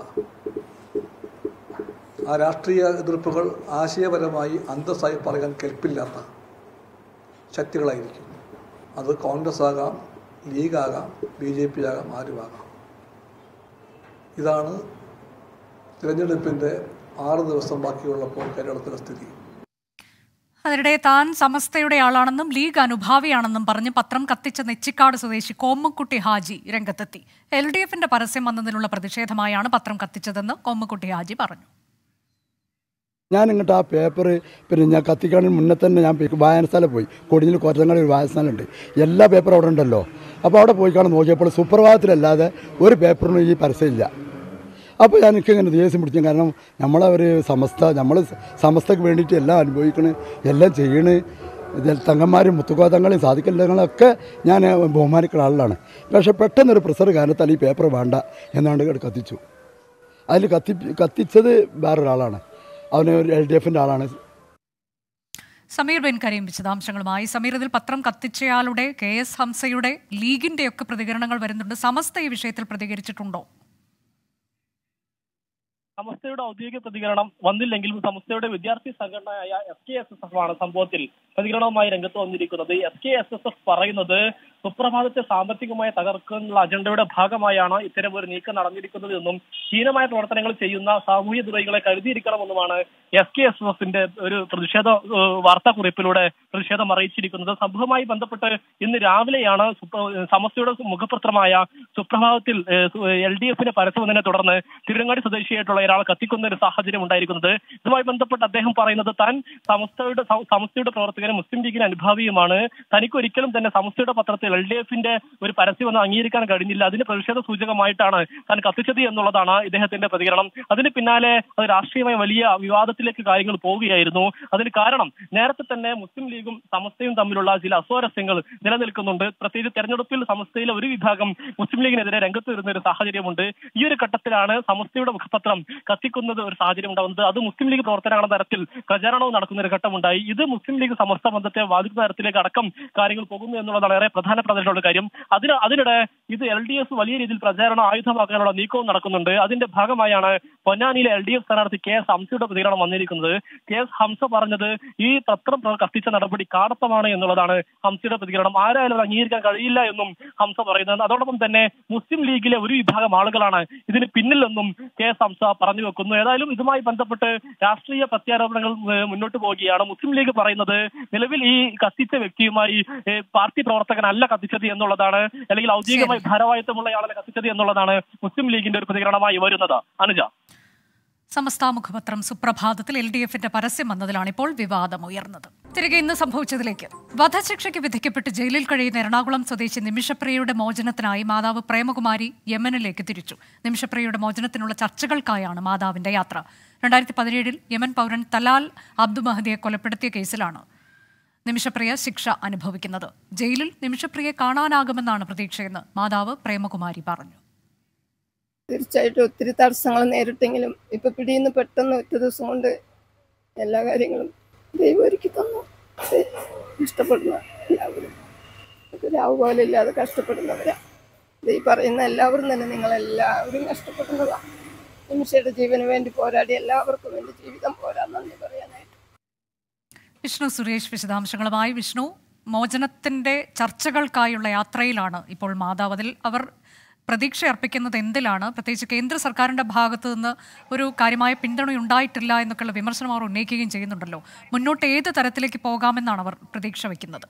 [SPEAKER 17] ആ രാഷ്ട്രീയ എതിർപ്പുകൾ ആശയപരമായി അന്തസ്സായി പറയാൻ കെൽപ്പില്ലാത്ത ശക്തികളായിരിക്കും അത് കോൺഗ്രസ് ആകാം ലീഗാകാം ബി ജെ പി ആകാം ആരുമാകാം ഇതാണ് തിരഞ്ഞെടുപ്പിൻ്റെ ആറ് ദിവസം ബാക്കിയുള്ളപ്പോൾ കേരളത്തിലെ സ്ഥിതി
[SPEAKER 1] അതിനിടെ താൻ സമസ്തയുടെ ആളാണെന്നും ലീഗ് അനുഭാവിയാണെന്നും പറഞ്ഞ് പത്രം കത്തിച്ച നെച്ചിക്കാട് സ്വദേശി കോമ്മക്കുട്ടി ഹാജി രംഗത്തെത്തി എൽ ഡി എഫിന്റെ പരസ്യം വന്നതിനുള്ള പ്രതിഷേധമായാണ് പത്രം കത്തിച്ചതെന്ന് കോമ്മക്കുട്ടി ഹാജി പറഞ്ഞു
[SPEAKER 18] ഞാൻ ഇങ്ങോട്ട് ആ പേപ്പർ പിന്നെ ഞാൻ കത്തിക്കാണിന് മുന്നേ തന്നെ ഞാൻ പി- വായനശാല പോയി കൊടിഞ്ഞിൽ കൊരങ്ങാട് ഒരു വായനശാല ഉണ്ട് എല്ലാ പേപ്പറും അവിടെ ഉണ്ടല്ലോ അപ്പോൾ അവിടെ പോയി കാണാൻ നോക്കിയപ്പോൾ സുപ്രഭാതത്തിലല്ലാതെ ഒരു പേപ്പറിനും ഈ പരസ്യമില്ല അപ്പോൾ ഞാൻ എനിക്കിങ്ങനെ ദേഷ്യം പിടിച്ചു കാരണം നമ്മളെ ഒരു സമസ്ത നമ്മൾ സമസ്തക്ക് വേണ്ടിയിട്ട് എല്ലാം അനുഭവിക്കണ് എല്ലാം ചെയ്യണ് ഇതിൽ തങ്ങന്മാരും മുത്തുകോതങ്ങളെയും സാധിക്കലങ്ങളൊക്കെ ഞാൻ ബഹുമാനിക്കുന്ന ആളാണ് പക്ഷേ പെട്ടെന്നൊരു പ്രഷർ കാരണത്താൽ ഈ പേപ്പർ വേണ്ട എന്നാണ്ട് ഇങ്ങട് കത്തിച്ചു അതിൽ കത്തി കത്തിച്ചത് വേറൊരാളാണ് അവന് ഒരു എൽ ഡി എഫിൻ്റെ ആളാണ്
[SPEAKER 1] സമീർ ബെൻ കരീം വിശദാംശങ്ങളുമായി സമീർ ഇതിൽ പത്രം കത്തിച്ചയാളുടെ കെ എസ് ഹംസയുടെ ലീഗിന്റെയൊക്കെ പ്രതികരണങ്ങൾ വരുന്നുണ്ട് സമസ്ത ഈ വിഷയത്തിൽ പ്രതികരിച്ചിട്ടുണ്ടോ
[SPEAKER 19] സമസ്തയുടെ ഔദ്യോഗിക പ്രതികരണം വന്നില്ലെങ്കിലും സമസ്തയുടെ വിദ്യാർത്ഥി സംഘടനയായ S K S S F ആണ് സംഭവത്തിൽ പ്രതികരണവുമായി രംഗത്ത് വന്നിരിക്കുന്നത് S K S S F പറയുന്നത് സുപ്രഭാതത്തെ സാമ്പത്തികമായി തകർക്കാനുള്ള അജണ്ടയുടെ ഭാഗമായാണ് ഇത്തരം ഒരു നീക്കം നടന്നിരിക്കുന്നത് എന്നും ഹീനമായ പ്രവർത്തനങ്ങൾ ചെയ്യുന്ന സാമൂഹ്യ ദ്രോഹികളെ കരുതിയിരിക്കണമെന്നുമാണ് എസ് കെ എസ് എഫിന്റെ ഒരു പ്രതിഷേധ ഏഹ്, വാർത്താക്കുറിപ്പിലൂടെ പ്രതിഷേധം അറിയിച്ചിരിക്കുന്നത് സംഭവവുമായി ബന്ധപ്പെട്ട് ഇന്ന് രാവിലെയാണ് സുപ്ര- സമസ്തയുടെ മുഖപത്രമായ സുപ്രഭാതത്തിൽ എൽ ഡി എഫിന്റെ പരസ്യം വന്നതിനെ തുടർന്ന് തിരുവങ്ങാടി സ്വദേശിയായിട്ടുള്ള ഒരാൾ കത്തിക്കുന്ന ഒരു സാഹചര്യം ഉണ്ടായിരിക്കുന്നത് ഇതുമായി ബന്ധപ്പെട്ട് അദ്ദേഹം പറയുന്നത് താൻ സമസ്തയുടെ സ- സമസ്തയുടെ പ്രവർത്തകനും മുസ്ലിം ലീഗിന് അനുഭാവിയുമാണ് തനിക്ക് ഒരിക്കലും തന്നെ സമസ്തയുടെ പത്രത്തിൽ എൽ ഡി എഫിന്റെ ഒരു പരസ്യമൊന്നും അംഗീകരിക്കാൻ കഴിഞ്ഞില്ല അതിന് പ്രതിഷേധ സൂചകമായിട്ടാണ് താൻ കത്തിച്ചത് എന്നുള്ളതാണ് ഇദ്ദേഹത്തിന്റെ പ്രതികരണം അതിന് പിന്നാലെ അത് രാഷ്ട്രീയമായ വലിയ വിവാദത്തിലേക്ക് കാര്യങ്ങൾ പോവുകയായിരുന്നു അതിന് കാരണം നേരത്തെ തന്നെ മുസ്ലിം ലീഗും സമസ്തയും തമ്മിലുള്ള ചില അസ്വാരസ്യങ്ങൾ നിലനിൽക്കുന്നുണ്ട് പ്രത്യേകിച്ച് തെരഞ്ഞെടുപ്പിൽ സമസ്തയിലെ ഒരു വിഭാഗം മുസ്ലിം ലീഗിനെതിരെ രംഗത്ത് വരുന്ന ഒരു സാഹചര്യമുണ്ട് ഈ ഒരു ഘട്ടത്തിലാണ് സമസ്തയുടെ മുഖപത്രം കത്തിക്കുന്നത് ഒരു സാഹചര്യം ഉണ്ടാകുന്നത് അത് മുസ്ലിം ലീഗ് പ്രവർത്തനങ്ങളുടെ തരത്തിൽ പ്രചാരണവും നടക്കുന്ന ഒരു ഘട്ടമുണ്ടായി ഇത് മുസ്ലിം ലീഗ് സമസ്ത ബന്ധത്തെ ബാധിക്കുന്ന തരത്തിലേക്ക് അടക്കം കാര്യങ്ങൾ പോകുന്നു എന്നുള്ളതാണ് ഏറെ പ്രധാനപ്പെട്ടതായിട്ടുള്ള കാര്യം അതിന് അതിനിടെ ഇത് എൽ ഡി എഫ് വലിയ രീതിയിൽ പ്രചാരണ ആയുധമാക്കാനുള്ള നീക്കവും നടക്കുന്നുണ്ട് അതിന്റെ ഭാഗമായാണ് പൊന്നാനിയിലെ എൽ ഡി എഫ് സ്ഥാനാർത്ഥി കെ എസ് ഹംസയുടെ പ്രതികരണം വന്നിരിക്കുന്നത് കെ എസ് ഹംസ പറഞ്ഞത് ഈ പത്രം പ്ര- കത്തിച്ച നടപടി കാടത്തമാണ് എന്നുള്ളതാണ് ഹംസയുടെ പ്രതികരണം ആരായാലും അത് അംഗീകരിക്കാൻ കഴിയില്ല എന്നും ഹംസ പറയുന്നത് അതോടൊപ്പം തന്നെ മുസ്ലിം ലീഗിലെ ഒരു വിഭാഗം ആളുകളാണ് ഇതിന് പിന്നിലെന്നും കെ എസ് ഹംസ പറഞ്ഞു വെക്കുന്നു ഏതായാലും ഇതുമായി ബന്ധപ്പെട്ട് രാഷ്ട്രീയ പ്രത്യാരോപണങ്ങൾ ഏഹ്, മുന്നോട്ട് പോവുകയാണ് മുസ്ലിം ലീഗ് പറയുന്നത് നിലവിൽ ഈ കത്തിച്ച വ്യക്തിയുമായി ഏഹ്, പാർട്ടി പ്രവർത്തകനല്ല കത്തിച്ചത് എന്നുള്ളതാണ് അല്ലെങ്കിൽ ഔദ്യോഗികമായി ഭാരവാഹിത്വമുള്ള ആളെ കത്തിച്ചത് എന്നുള്ളതാണ് മുസ്ലിം ലീഗിന്റെ ഒരു പ്രതികരണമായി വരുന്നത് അനുജ
[SPEAKER 1] സമസ്ത മുഖപത്രം സുപ്രഭാതത്തിൽ എൽ ഡി എഫിന്റെ പരസ്യം വന്നതിലാണ് ഇപ്പോൾ വിവാദം ഉയർന്നത് തിരികെ ഇന്ന് സംഭവിച്ചതിലേക്ക് വധശിക്ഷയ്ക്ക് വിധിക്കപ്പെട്ട് ജയിലിൽ കഴിയുന്ന എറണാകുളം സ്വദേശി നിമിഷപ്രിയയുടെ മോചനത്തിനായി മാതാവ് പ്രേമകുമാരി യമനിലേക്ക് തിരിച്ചു നിമിഷപ്രിയയുടെ മോചനത്തിനുള്ള ചർച്ചകൾക്കായാണ് മാതാവിന്റെ യാത്ര രണ്ടായിരത്തി പതിനേഴിൽ യമൻ പൗരൻ തലാൽ അബ്ദു മഹദിയെ കൊലപ്പെടുത്തിയ കേസിലാണ് നിമിഷപ്രിയ ശിക്ഷ അനുഭവിക്കുന്നത് ജയിലിൽ നിമിഷപ്രിയെ കാണാനാകുമെന്നാണ് പ്രതീക്ഷയെന്ന് മാതാവ് പ്രേമകുമാരി പറഞ്ഞു
[SPEAKER 20] തീർച്ചയായിട്ടും ഒത്തിരി തടസ്സങ്ങൾ നേരിട്ടെങ്കിലും ഇപ്പൊ പിടിയിന്ന് പെട്ടെന്ന് ഒറ്റ ദിവസം കൊണ്ട് എല്ലാ കാര്യങ്ങളും ദൈവം ഒരുക്കി തന്നു അത് ഇഷ്ടപ്പെടുന്ന എല്ലാവരും നമുക്ക് രാവ് പോലെ ഇല്ലാതെ കഷ്ടപ്പെടുന്നവരാ ഇത് ഈ പറയുന്ന എല്ലാവരും തന്നെ നിങ്ങളെല്ലാവരും കഷ്ടപ്പെടുന്നതാണ് നിമിഷയുടെ ജീവന് വേണ്ടി പോരാടി എല്ലാവർക്കും വേണ്ടി ജീവിതം പോരാ നന്ദി പറയാനായിട്ട്
[SPEAKER 1] വിഷ്ണു സുരേഷ് വിശദാംശങ്ങളുമായി വിഷ്ണു മോചനത്തിന്റെ ചർച്ചകൾക്കായുള്ള യാത്രയിലാണ് ഇപ്പോൾ മാതാവ് അതിൽ അവർ പ്രതീക്ഷ അർപ്പിക്കുന്നത് എന്തിലാണ് പ്രത്യേകിച്ച് കേന്ദ്ര സർക്കാരിന്റെ ഭാഗത്തു നിന്ന് ഒരു കാര്യമായ പിന്തുണ ഉണ്ടായിട്ടില്ല എന്നൊക്കെയുള്ള വിമർശനം അവർ ഉന്നയിക്കുകയും ചെയ്യുന്നുണ്ടല്ലോ മുന്നോട്ട് ഏത് തരത്തിലേക്ക് പോകാമെന്നാണ് അവർ പ്രതീക്ഷ വയ്ക്കുന്നത്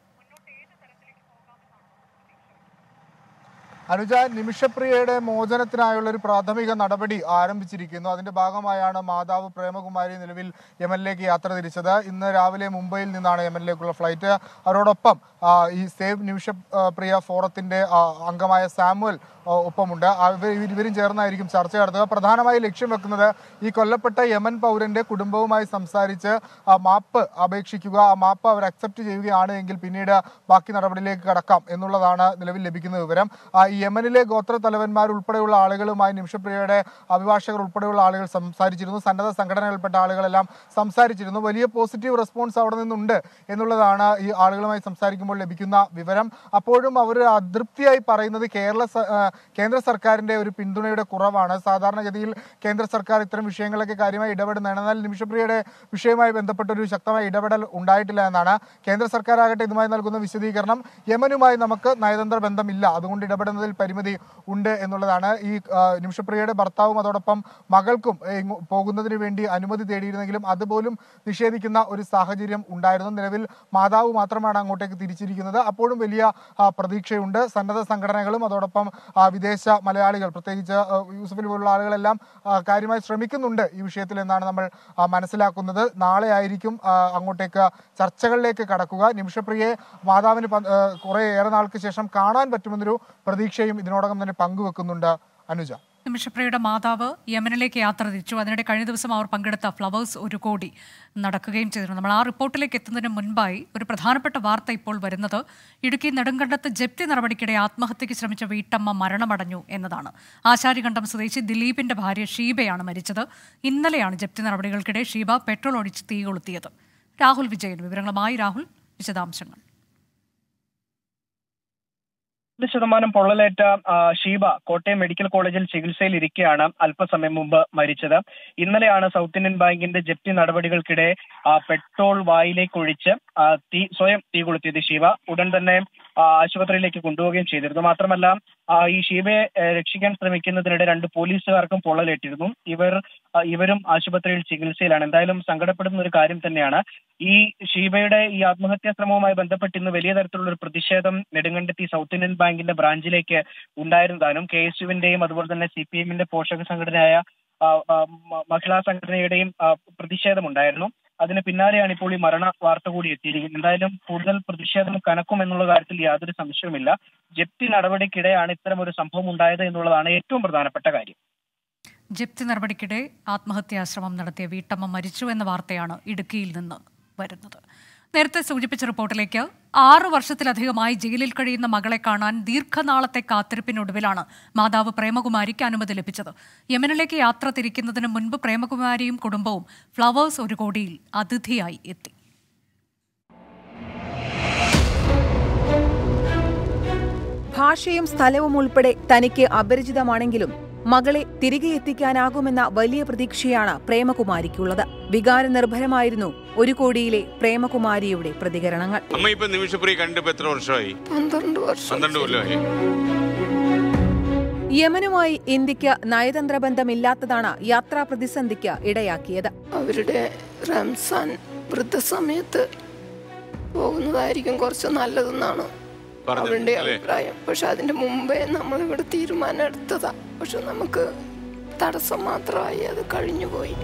[SPEAKER 8] അനുജ നിമിഷപ്രിയയുടെ മോചനത്തിനായുള്ള ഒരു പ്രാഥമിക നടപടി ആരംഭിച്ചിരിക്കുന്നു അതിന്റെ ഭാഗമായാണ് മാതാവ് പ്രേമകുമാരി നിലവിൽ യമനിലേക്ക് യാത്ര തിരിച്ചത് ഇന്ന് രാവിലെ മുംബൈയിൽ നിന്നാണ് യമനിലേക്കുള്ള ഫ്ലൈറ്റ് അവരോടൊപ്പം ആ, ഈ സേവ് നിമിഷപ്രിയ ഫോറത്തിന്റെ ആ, അംഗമായ സാമുവൽ ആ, ഒപ്പമുണ്ട് അവർ ഇരുവരും ചേർന്നായിരിക്കും ചർച്ച നടത്തുക പ്രധാനമായി ലക്ഷ്യം വെക്കുന്നത് ഈ കൊല്ലപ്പെട്ട യമൻ പൗരന്റെ കുടുംബവുമായി സംസാരിച്ച് ആ മാപ്പ് അപേക്ഷിക്കുക ആ മാപ്പ് അവർ അക്സെപ്റ്റ് ചെയ്യുകയാണ് എങ്കിൽ പിന്നീട് ബാക്കി നടപടിയിലേക്ക് കടക്കാം എന്നുള്ളതാണ് നിലവിൽ ലഭിക്കുന്ന വിവരം ആ, ഈ യമനിലെ ഗോത്ര തലവന്മാർ ഉൾപ്പെടെയുള്ള ആളുകളുമായി നിമിഷപ്രിയയുടെ അഭിഭാഷകർ ഉൾപ്പെടെയുള്ള ആളുകൾ സംസാരിച്ചിരുന്നു സന്നദ്ധ സംഘടനകളിൽപ്പെട്ട ആളുകളെല്ലാം സംസാരിച്ചിരുന്നു വലിയ പോസിറ്റീവ് റെസ്പോൺസ് അവിടെ നിന്നുണ്ട് എന്നുള്ളതാണ് ഈ ആളുകളുമായി സംസാരിക്കുമ്പോൾ ലഭിക്കുന്ന വിവരം അപ്പോഴും അവർ അതൃപ്തിയായി പറയുന്നത് കേരള സ- ആ, കേന്ദ്ര സർക്കാരിന്റെ ഒരു പിന്തുണയുടെ കുറവാണ് സാധാരണഗതിയിൽ കേന്ദ്ര സർക്കാർ ഇത്തരം വിഷയങ്ങളൊക്കെ കാര്യമായി ഇടപെടുന്നതാണ് എന്നാൽ നിമിഷപ്രിയയുടെ വിഷയവുമായി ബന്ധപ്പെട്ട ഒരു ശക്തമായ ഇടപെടൽ ഉണ്ടായിട്ടില്ല എന്നാണ് കേന്ദ്ര സർക്കാർ ആകട്ടെ ഇതുമായി നൽകുന്ന വിശദീകരണം യമനുമായി നമുക്ക് നയതന്ത്ര ബന്ധമില്ല അതുകൊണ്ട് ഇടപെടുന്നതിൽ പരിമിതി ഉണ്ട് എന്നുള്ളതാണ് ഈ ആ, നിമിഷപ്രിയയുടെ ഭർത്താവും അതോടൊപ്പം മകൾക്കും ഏ, ഇങ്ങ് പോകുന്നതിന് വേണ്ടി അനുമതി തേടിയിരുന്നെങ്കിലും അതുപോലും നിഷേധിക്കുന്ന ഒരു സാഹചര്യം ഉണ്ടായിരുന്നു നിലവിൽ മാതാവ് മാത്രമാണ് അങ്ങോട്ടേക്ക് തിരിച്ചിരിക്കുന്നത് അപ്പോഴും വലിയ ആ, പ്രതീക്ഷയുണ്ട് സന്നദ്ധ സംഘടനകളും അതോടൊപ്പം ആ, വിദേശ മലയാളികൾ പ്രത്യേകിച്ച് ആ, യൂസഫിൽ പോലുള്ള ആളുകളെല്ലാം ആ, കാര്യമായി ശ്രമിക്കുന്നുണ്ട് ഈ വിഷയത്തിൽ എന്നാണ് നമ്മൾ ആ, മനസ്സിലാക്കുന്നത് നാളെ ആയിരിക്കും ആ, അങ്ങോട്ടേക്ക് ചർച്ചകളിലേക്ക് കടക്കുക നിമിഷപ്രിയെ മാതാവിന് പ- ആ, കുറേ ഏറെ നാൾക്ക് ശേഷം കാണാൻ പറ്റുമെന്നൊരു പ്രതീക്ഷയും ഇതിനോടകം തന്നെ പങ്കുവെക്കുന്നുണ്ട് അനുജ
[SPEAKER 1] നിമിഷപ്രിയയുടെ മാതാവ് യമനിലേക്ക് യാത്ര തിരിച്ചു അതിനിടെ കഴിഞ്ഞ ദിവസം അവർ പങ്കെടുത്ത ഫ്ലവേഴ്സ് ഒരു കോടി നടക്കുകയും ചെയ്തിരുന്നു നമ്മൾ ആ റിപ്പോർട്ടിലേക്ക് എത്തുന്നതിന് മുൻപായി ഒരു പ്രധാനപ്പെട്ട വാർത്ത ഇപ്പോൾ വരുന്നത് ഇടുക്കി നെടുങ്കണ്ടത്ത് ജപ്തി നടപടിക്കിടെ ആത്മഹത്യയ്ക്ക് ശ്രമിച്ച വീട്ടമ്മ മരണമടഞ്ഞു എന്നതാണ് ആശാരികണ്ഠം സ്വദേശി ദിലീപിന്റെ ഭാര്യ ഷീബയാണ് മരിച്ചത് ഇന്നലെയാണ് ജപ്തി നടപടികൾക്കിടെ ഷീബ പെട്രോൾ ഒഴിച്ച് തീ കൊളുത്തിയത് രാഹുൽ വിജയൻ വിവരങ്ങളുമായി രാഹുൽ വിശദാംശങ്ങൾ
[SPEAKER 21] പത്ത് ശതമാനം പൊള്ളലേറ്റ ആ, ഷീബ കോട്ടയം മെഡിക്കൽ കോളേജിൽ ചികിത്സയിൽ ഇരിക്കെയാണ് അല്പസമയം മുമ്പ് മരിച്ചത് ഇന്നലെയാണ് സൗത്ത് ഇന്ത്യൻ ബാങ്കിന്റെ ജപ്തി നടപടികൾക്കിടെ ആ, പെട്രോൾ വായിലേക്ക് ഒഴിച്ച് ആ, തീ സ്വയം തീ കൊളുത്തിയത് ഷീബ ഉടൻ തന്നെ ആ, ആശുപത്രിയിലേക്ക് കൊണ്ടുപോവുകയും ചെയ്തിരുന്നു മാത്രമല്ല ആ, ഈ ഷീബയെ ഏ, രക്ഷിക്കാൻ ശ്രമിക്കുന്നതിനിടെ രണ്ട് പോലീസുകാർക്കും പൊള്ളലേറ്റിരുന്നു ഇവർ ആ, ഇവരും ആശുപത്രിയിൽ ചികിത്സയിലാണ് എന്തായാലും സങ്കടപ്പെടുന്ന ഒരു കാര്യം തന്നെയാണ് ഈ ഷീബയുടെ ഈ ആത്മഹത്യാ ശ്രമവുമായി ബന്ധപ്പെട്ട് ഇന്ന് വലിയ തരത്തിലുള്ള ഒരു പ്രതിഷേധം നെടുങ്കണ്ടത്തി സൗത്ത് ഇന്ത്യൻ ബാങ്കിന്റെ ബ്രാഞ്ചിലേക്ക് ഉണ്ടായിരുന്നതാനും കെ എസ് യുവിന്റെയും അതുപോലെ തന്നെ സി പി എമ്മിന്റെ പോഷക സംഘടനയായ ആ, ആ, മ- മഹിളാ സംഘടനയുടെയും ആ, പ്രതിഷേധമുണ്ടായിരുന്നു അതിന് പിന്നാലെയാണ് ഇപ്പോൾ ഈ മരണ വാർത്ത കൂടി എത്തിയിരിക്കുന്നത് എന്തായാലും കൂടുതൽ പ്രതിഷേധം കനക്കും എന്നുള്ള കാര്യത്തിൽ യാതൊരു സംശയവുമില്ല ജപ്തി നടപടിക്കിടെയാണ് ഇത്തരം ഒരു സംഭവം ഉണ്ടായത് എന്നുള്ളതാണ് ഏറ്റവും പ്രധാനപ്പെട്ട കാര്യം
[SPEAKER 1] ജപ്തി നടപടിക്കിടെ ആത്മഹത്യാശ്രമം നടത്തിയ വീട്ടമ്മ മരിച്ചു എന്ന വാർത്തയാണ് ഇടുക്കിയിൽ നിന്ന് വരുന്നത് നേരത്തെ സൂചിപ്പിച്ച റിപ്പോർട്ടിലേക്ക് ആറു വർഷത്തിലധികമായി ജയിലിൽ കഴിയുന്ന മകളെ കാണാൻ ദീർഘനാളത്തെ കാത്തിരിപ്പിനൊടുവിലാണ് മാതാവ് പ്രേമകുമാരിക്ക് അനുമതി ലഭിച്ചത് യമനിലേക്ക് യാത്ര തിരിക്കുന്നതിന് മുൻപ് പ്രേമകുമാരിയും കുടുംബവും ഫ്ലവേഴ്സ് ഒരു കോടിയിൽ അതിഥിയായി എത്തി
[SPEAKER 22] ഭാഷയും സ്ഥലവും ഉൾപ്പെടെ തനിക്ക് അപരിചിതമാണെങ്കിലും മകളെ തിരികെ എത്തിക്കാനാകുമെന്ന വലിയ പ്രതീക്ഷയാണ് പ്രേമകുമാരിക്കുള്ളത് വികാരനിർഭരമായിരുന്നു ഒരു കോടിയിലെ പ്രേമകുമാരിയുടെ പ്രതികരണങ്ങൾ
[SPEAKER 23] അമ്മ ഇപ്പൊ നിമിഷപ്രിയ കണ്ടിപ്പോ എത്ര വർഷമായി
[SPEAKER 20] പന്ത്രണ്ട് വർഷം
[SPEAKER 23] പന്ത്രണ്ട് കൊല്ലമായി
[SPEAKER 22] യമനുമായി ഇന്ത്യക്ക് നയതന്ത്ര ബന്ധമില്ലാത്തതാണ് യാത്രാ പ്രതിസന്ധിക്ക് ഇടയാക്കിയത്
[SPEAKER 20] അവരുടെ റംസാൻ വൃദ്ധസമയത്ത് പോകുന്നതായിരിക്കും കുറച്ച് നല്ലതെന്നാണ് അവരുടെ അഭിപ്രായം പക്ഷെ അതിന്റെ മുമ്പേ നമ്മൾ ഇവിടെ തീരുമാനം എടുത്തതാ പക്ഷെ നമുക്ക് തടസ്സം മാത്രമായി അത് കഴിഞ്ഞുപോയി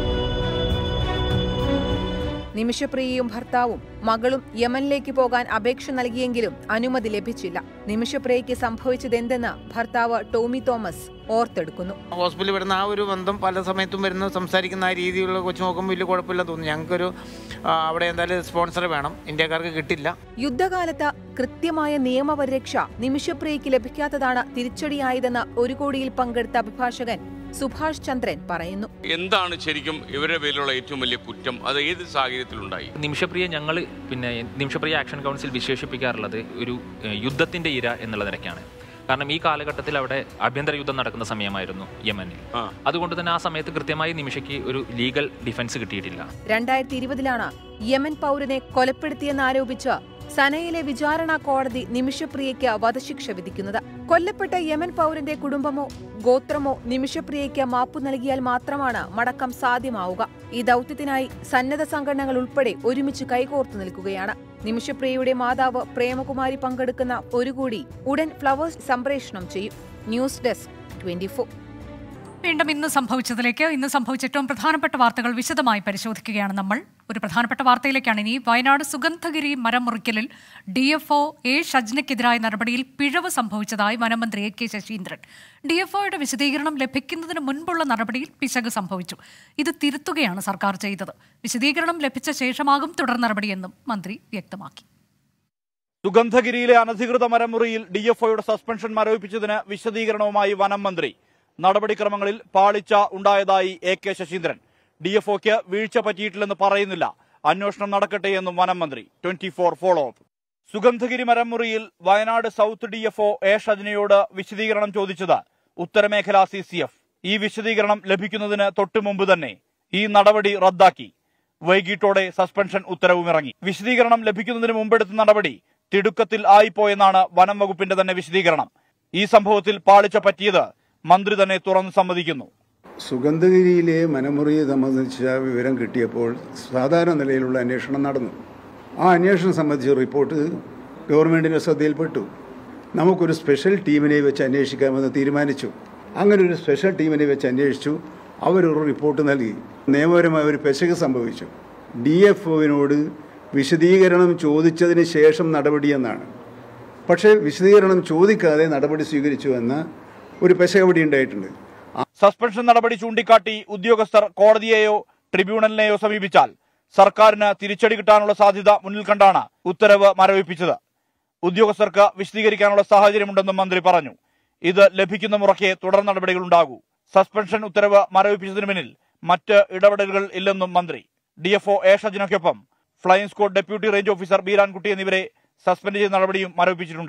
[SPEAKER 22] നിമിഷപ്രിയയും ഭർത്താവും മകളും യമനിലേക്ക് പോകാൻ അപേക്ഷ നൽകിയെങ്കിലും അനുമതി ലഭിച്ചില്ല നിമിഷപ്രിയയ്ക്ക് സംഭവിച്ചതെന്തെന്ന് ഭർത്താവ് ടോമി തോമസ് ഓർത്തെടുക്കുന്നു
[SPEAKER 24] ഹോസ്പിറ്റലിൽ വരുന്ന ആ ഒരു ബന്ധം പല സമയത്തും വരുന്ന സംസാരിക്കുന്ന ആ രീതിയിലുള്ള കൊച്ചു നോക്കുമ്പോൾ വലിയ കുഴപ്പമില്ല തോന്നുന്നു ഞങ്ങൾക്കൊരു ആ, അവിടെ എന്തായാലും സ്പോൺസർ വേണം ഇന്ത്യക്കാർക്ക് കിട്ടില്ല
[SPEAKER 22] യുദ്ധകാലത്ത് കൃത്യമായ നിയമപരിരക്ഷ നിമിഷപ്രിയയ്ക്ക് ലഭിക്കാത്തതാണ് തിരിച്ചടിയായതെന്ന് ഒരു കോടിയിൽ പങ്കെടുത്ത അഭിഭാഷകൻ സുഭാഷ് ചന്ദ്രൻ പറയുന്നു
[SPEAKER 23] എന്താണ് ശരിക്കും ഇവരുടെ പേരിലുള്ള ഏറ്റവും വലിയ കുറ്റം അത് ഏത് സാഹചര്യത്തിലുണ്ടായി
[SPEAKER 25] നിമിഷപ്രിയ ഞങ്ങൾ പിന്നെ നിമിഷപ്രിയ ആക്ഷൻ കൗൺസിൽ വിശേഷിപ്പിക്കാറുള്ളത് ഒരു ഏഹ്, യുദ്ധത്തിന്റെ ഇര എന്നുള്ള നിലയ്ക്കാണ് കാരണം ഈ കാലഘട്ടത്തിൽ അവിടെ ആഭ്യന്തര യുദ്ധം നടക്കുന്ന സമയമായിരുന്നു യമനിൽ അതുകൊണ്ട് തന്നെ ആ സമയത്ത് കൃത്യമായി നിമിഷയ്ക്ക് ഒരു ലീഗൽ ഡിഫൻസ് കിട്ടിയിട്ടില്ല
[SPEAKER 22] രണ്ടായിരത്തി ഇരുപതിലാണ് യമൻ പൗരനെ കൊലപ്പെടുത്തിയെന്നാരോപിച്ച് സനയിലെ വിചാരണ കോടതി നിമിഷപ്രിയയ്ക്ക് വധശിക്ഷ വിധിക്കുന്നത് കൊല്ലപ്പെട്ട യമൻ പൗരന്റെ കുടുംബമോ ഗോത്രമോ നിമിഷപ്രിയയ്ക്ക് മാപ്പു നൽകിയാൽ മാത്രമാണ് മടക്കം സാധ്യമാവുക ഈ ദൗത്യത്തിനായി സന്നദ്ധ സംഘടനകൾ ഉൾപ്പെടെ ഒരുമിച്ച് കൈകോർത്തു നിൽക്കുകയാണ് നിമിഷപ്രിയയുടെ മാതാവ് പ്രേമകുമാരി പങ്കെടുക്കുന്ന ഒരു കൂടി ഉടൻ ഫ്ലവേഴ്സ് സംപ്രേഷണം ചെയ്യും ന്യൂസ് ഡെസ്ക് ട്വന്റി
[SPEAKER 1] വീണ്ടും ഇന്ന് സംഭവിച്ചതിലേക്ക് ഇന്ന് സംഭവിച്ച ഏറ്റവും പ്രധാനപ്പെട്ട വാർത്തകൾ വിശദമായി പരിശോധിക്കുകയാണ് നമ്മൾ ഒരു പ്രധാനപ്പെട്ട വാർത്തയിലേക്കാണ് ഇനി വയനാട് സുഗന്ധഗിരി മരം മുറിക്കലിൽ ഡി എഫ് ഒ എ ഷജ്നയ്ക്കെതിരായ നടപടിയിൽ പിഴവ് സംഭവിച്ചതായി വനമന്ത്രി A K Saseendran D F ഒയുടെ വിശദീകരണം ലഭിക്കുന്നതിന് മുൻപുള്ള നടപടിയിൽ പിശക് സംഭവിച്ചു ഇത് തിരുത്തുകയാണ് സർക്കാർ ചെയ്തത് വിശദീകരണം ലഭിച്ച ശേഷമാകും തുടർ നടപടിയെന്നും മന്ത്രി വ്യക്തമാക്കി
[SPEAKER 26] സുഗന്ധഗിരിയിലെ അനധികൃത മരമുറിയിൽ ഡി എഫ് ഒയുടെ സസ്പെൻഷൻ മരവിപ്പിച്ചതിന് വിശദീകരണവുമായി വനം മന്ത്രി നടപടിക്രമങ്ങളിൽ പാളിച്ച ഉണ്ടായതായി A K Saseendran D F ഒക്ക് വീഴ്ച പറ്റിയിട്ടില്ലെന്ന് പറയുന്നില്ല അന്വേഷണം നടക്കട്ടെ എന്നും വനം മന്ത്രി twenty four follow up Sugandhagiri മരമുറിയിൽ Wayanad south D F O A ഷജ്നയോട് വിശദീകരണം ചോദിച്ചത് ഉത്തരമേഖലാ സി സി എഫ് ഈ വിശദീകരണം ലഭിക്കുന്നതിന് തൊട്ടു മുമ്പ് തന്നെ ഈ നടപടി റദ്ദാക്കി വൈകിട്ടോടെ സസ്പെൻഷൻ ഉത്തരവും ഇറങ്ങി വിശദീകരണം ലഭിക്കുന്നതിന് മുമ്പെടുത്ത നടപടി തിടുക്കത്തിൽ ആയിപ്പോയെന്നാണ് വനം വകുപ്പിന്റെ തന്നെ വിശദീകരണം ഈ സംഭവത്തിൽ പാളിച്ച പറ്റിയത് മന്ത്രി തന്നെ തുറന്നു സമ്മതിക്കുന്നു
[SPEAKER 27] സുഗന്ധഗിരിയിലെ മനമുറിയെ സംബന്ധിച്ച വിവരം കിട്ടിയപ്പോൾ സാധാരണ നിലയിലുള്ള അന്വേഷണം നടന്നു ആ അന്വേഷണം സംബന്ധിച്ച റിപ്പോർട്ട് ഗവൺമെൻറ്റിൻ്റെ ശ്രദ്ധയിൽപ്പെട്ടു നമുക്കൊരു സ്പെഷ്യൽ ടീമിനെ വെച്ച് അന്വേഷിക്കാമെന്ന് തീരുമാനിച്ചു അങ്ങനെ ഒരു സ്പെഷ്യൽ ടീമിനെ വെച്ച് അന്വേഷിച്ചു അവരൊരു റിപ്പോർട്ട് നൽകി നിയമപരമായ ഒരു പെശക് സംഭവിച്ചു ഡി എഫ് ഒവിനോട് വിശദീകരണം ചോദിച്ചതിന് ശേഷം നടപടിയെന്നാണ് പക്ഷേ വിശദീകരണം ചോദിക്കാതെ നടപടി സ്വീകരിച്ചു എന്ന ഒരു പെശക് അവിടെ ഉണ്ടായിട്ടുണ്ട്
[SPEAKER 26] സസ്പെൻഷൻ നടപടി ചൂണ്ടിക്കാട്ടി ഉദ്യോഗസ്ഥർ കോടതിയെയോ ട്രിബ്യൂണലിനെയോ സമീപിച്ചാൽ സർക്കാരിന് തിരിച്ചടി കിട്ടാനുള്ള സാധ്യത മുന്നിൽ കണ്ടാണ് ഉത്തരവ് മരവിപ്പിച്ചത് ഉദ്യോഗസ്ഥർക്ക് വിശദീകരിക്കാനുള്ള സാഹചര്യമുണ്ടെന്നും മന്ത്രി പറഞ്ഞു ഇത് ലഭിക്കുന്ന മുറയ്ക്ക് തുടർ നടപടികൾ ഉണ്ടാകൂ സസ്പെൻഷൻ ഉത്തരവ് മരവിപ്പിച്ചതിന് പിന്നിൽ മറ്റ് ഇടപെടലുകൾ ഇല്ലെന്നും മന്ത്രി ഡി എഫ് ഒ എ ഷജിനൊക്കൊപ്പം flying squad deputy range officer Beerankutty എന്നിവരെ സസ്പെൻഡ് ചെയ്ത നടപടിയും മരവിപ്പിച്ചിട്ടുണ്ട്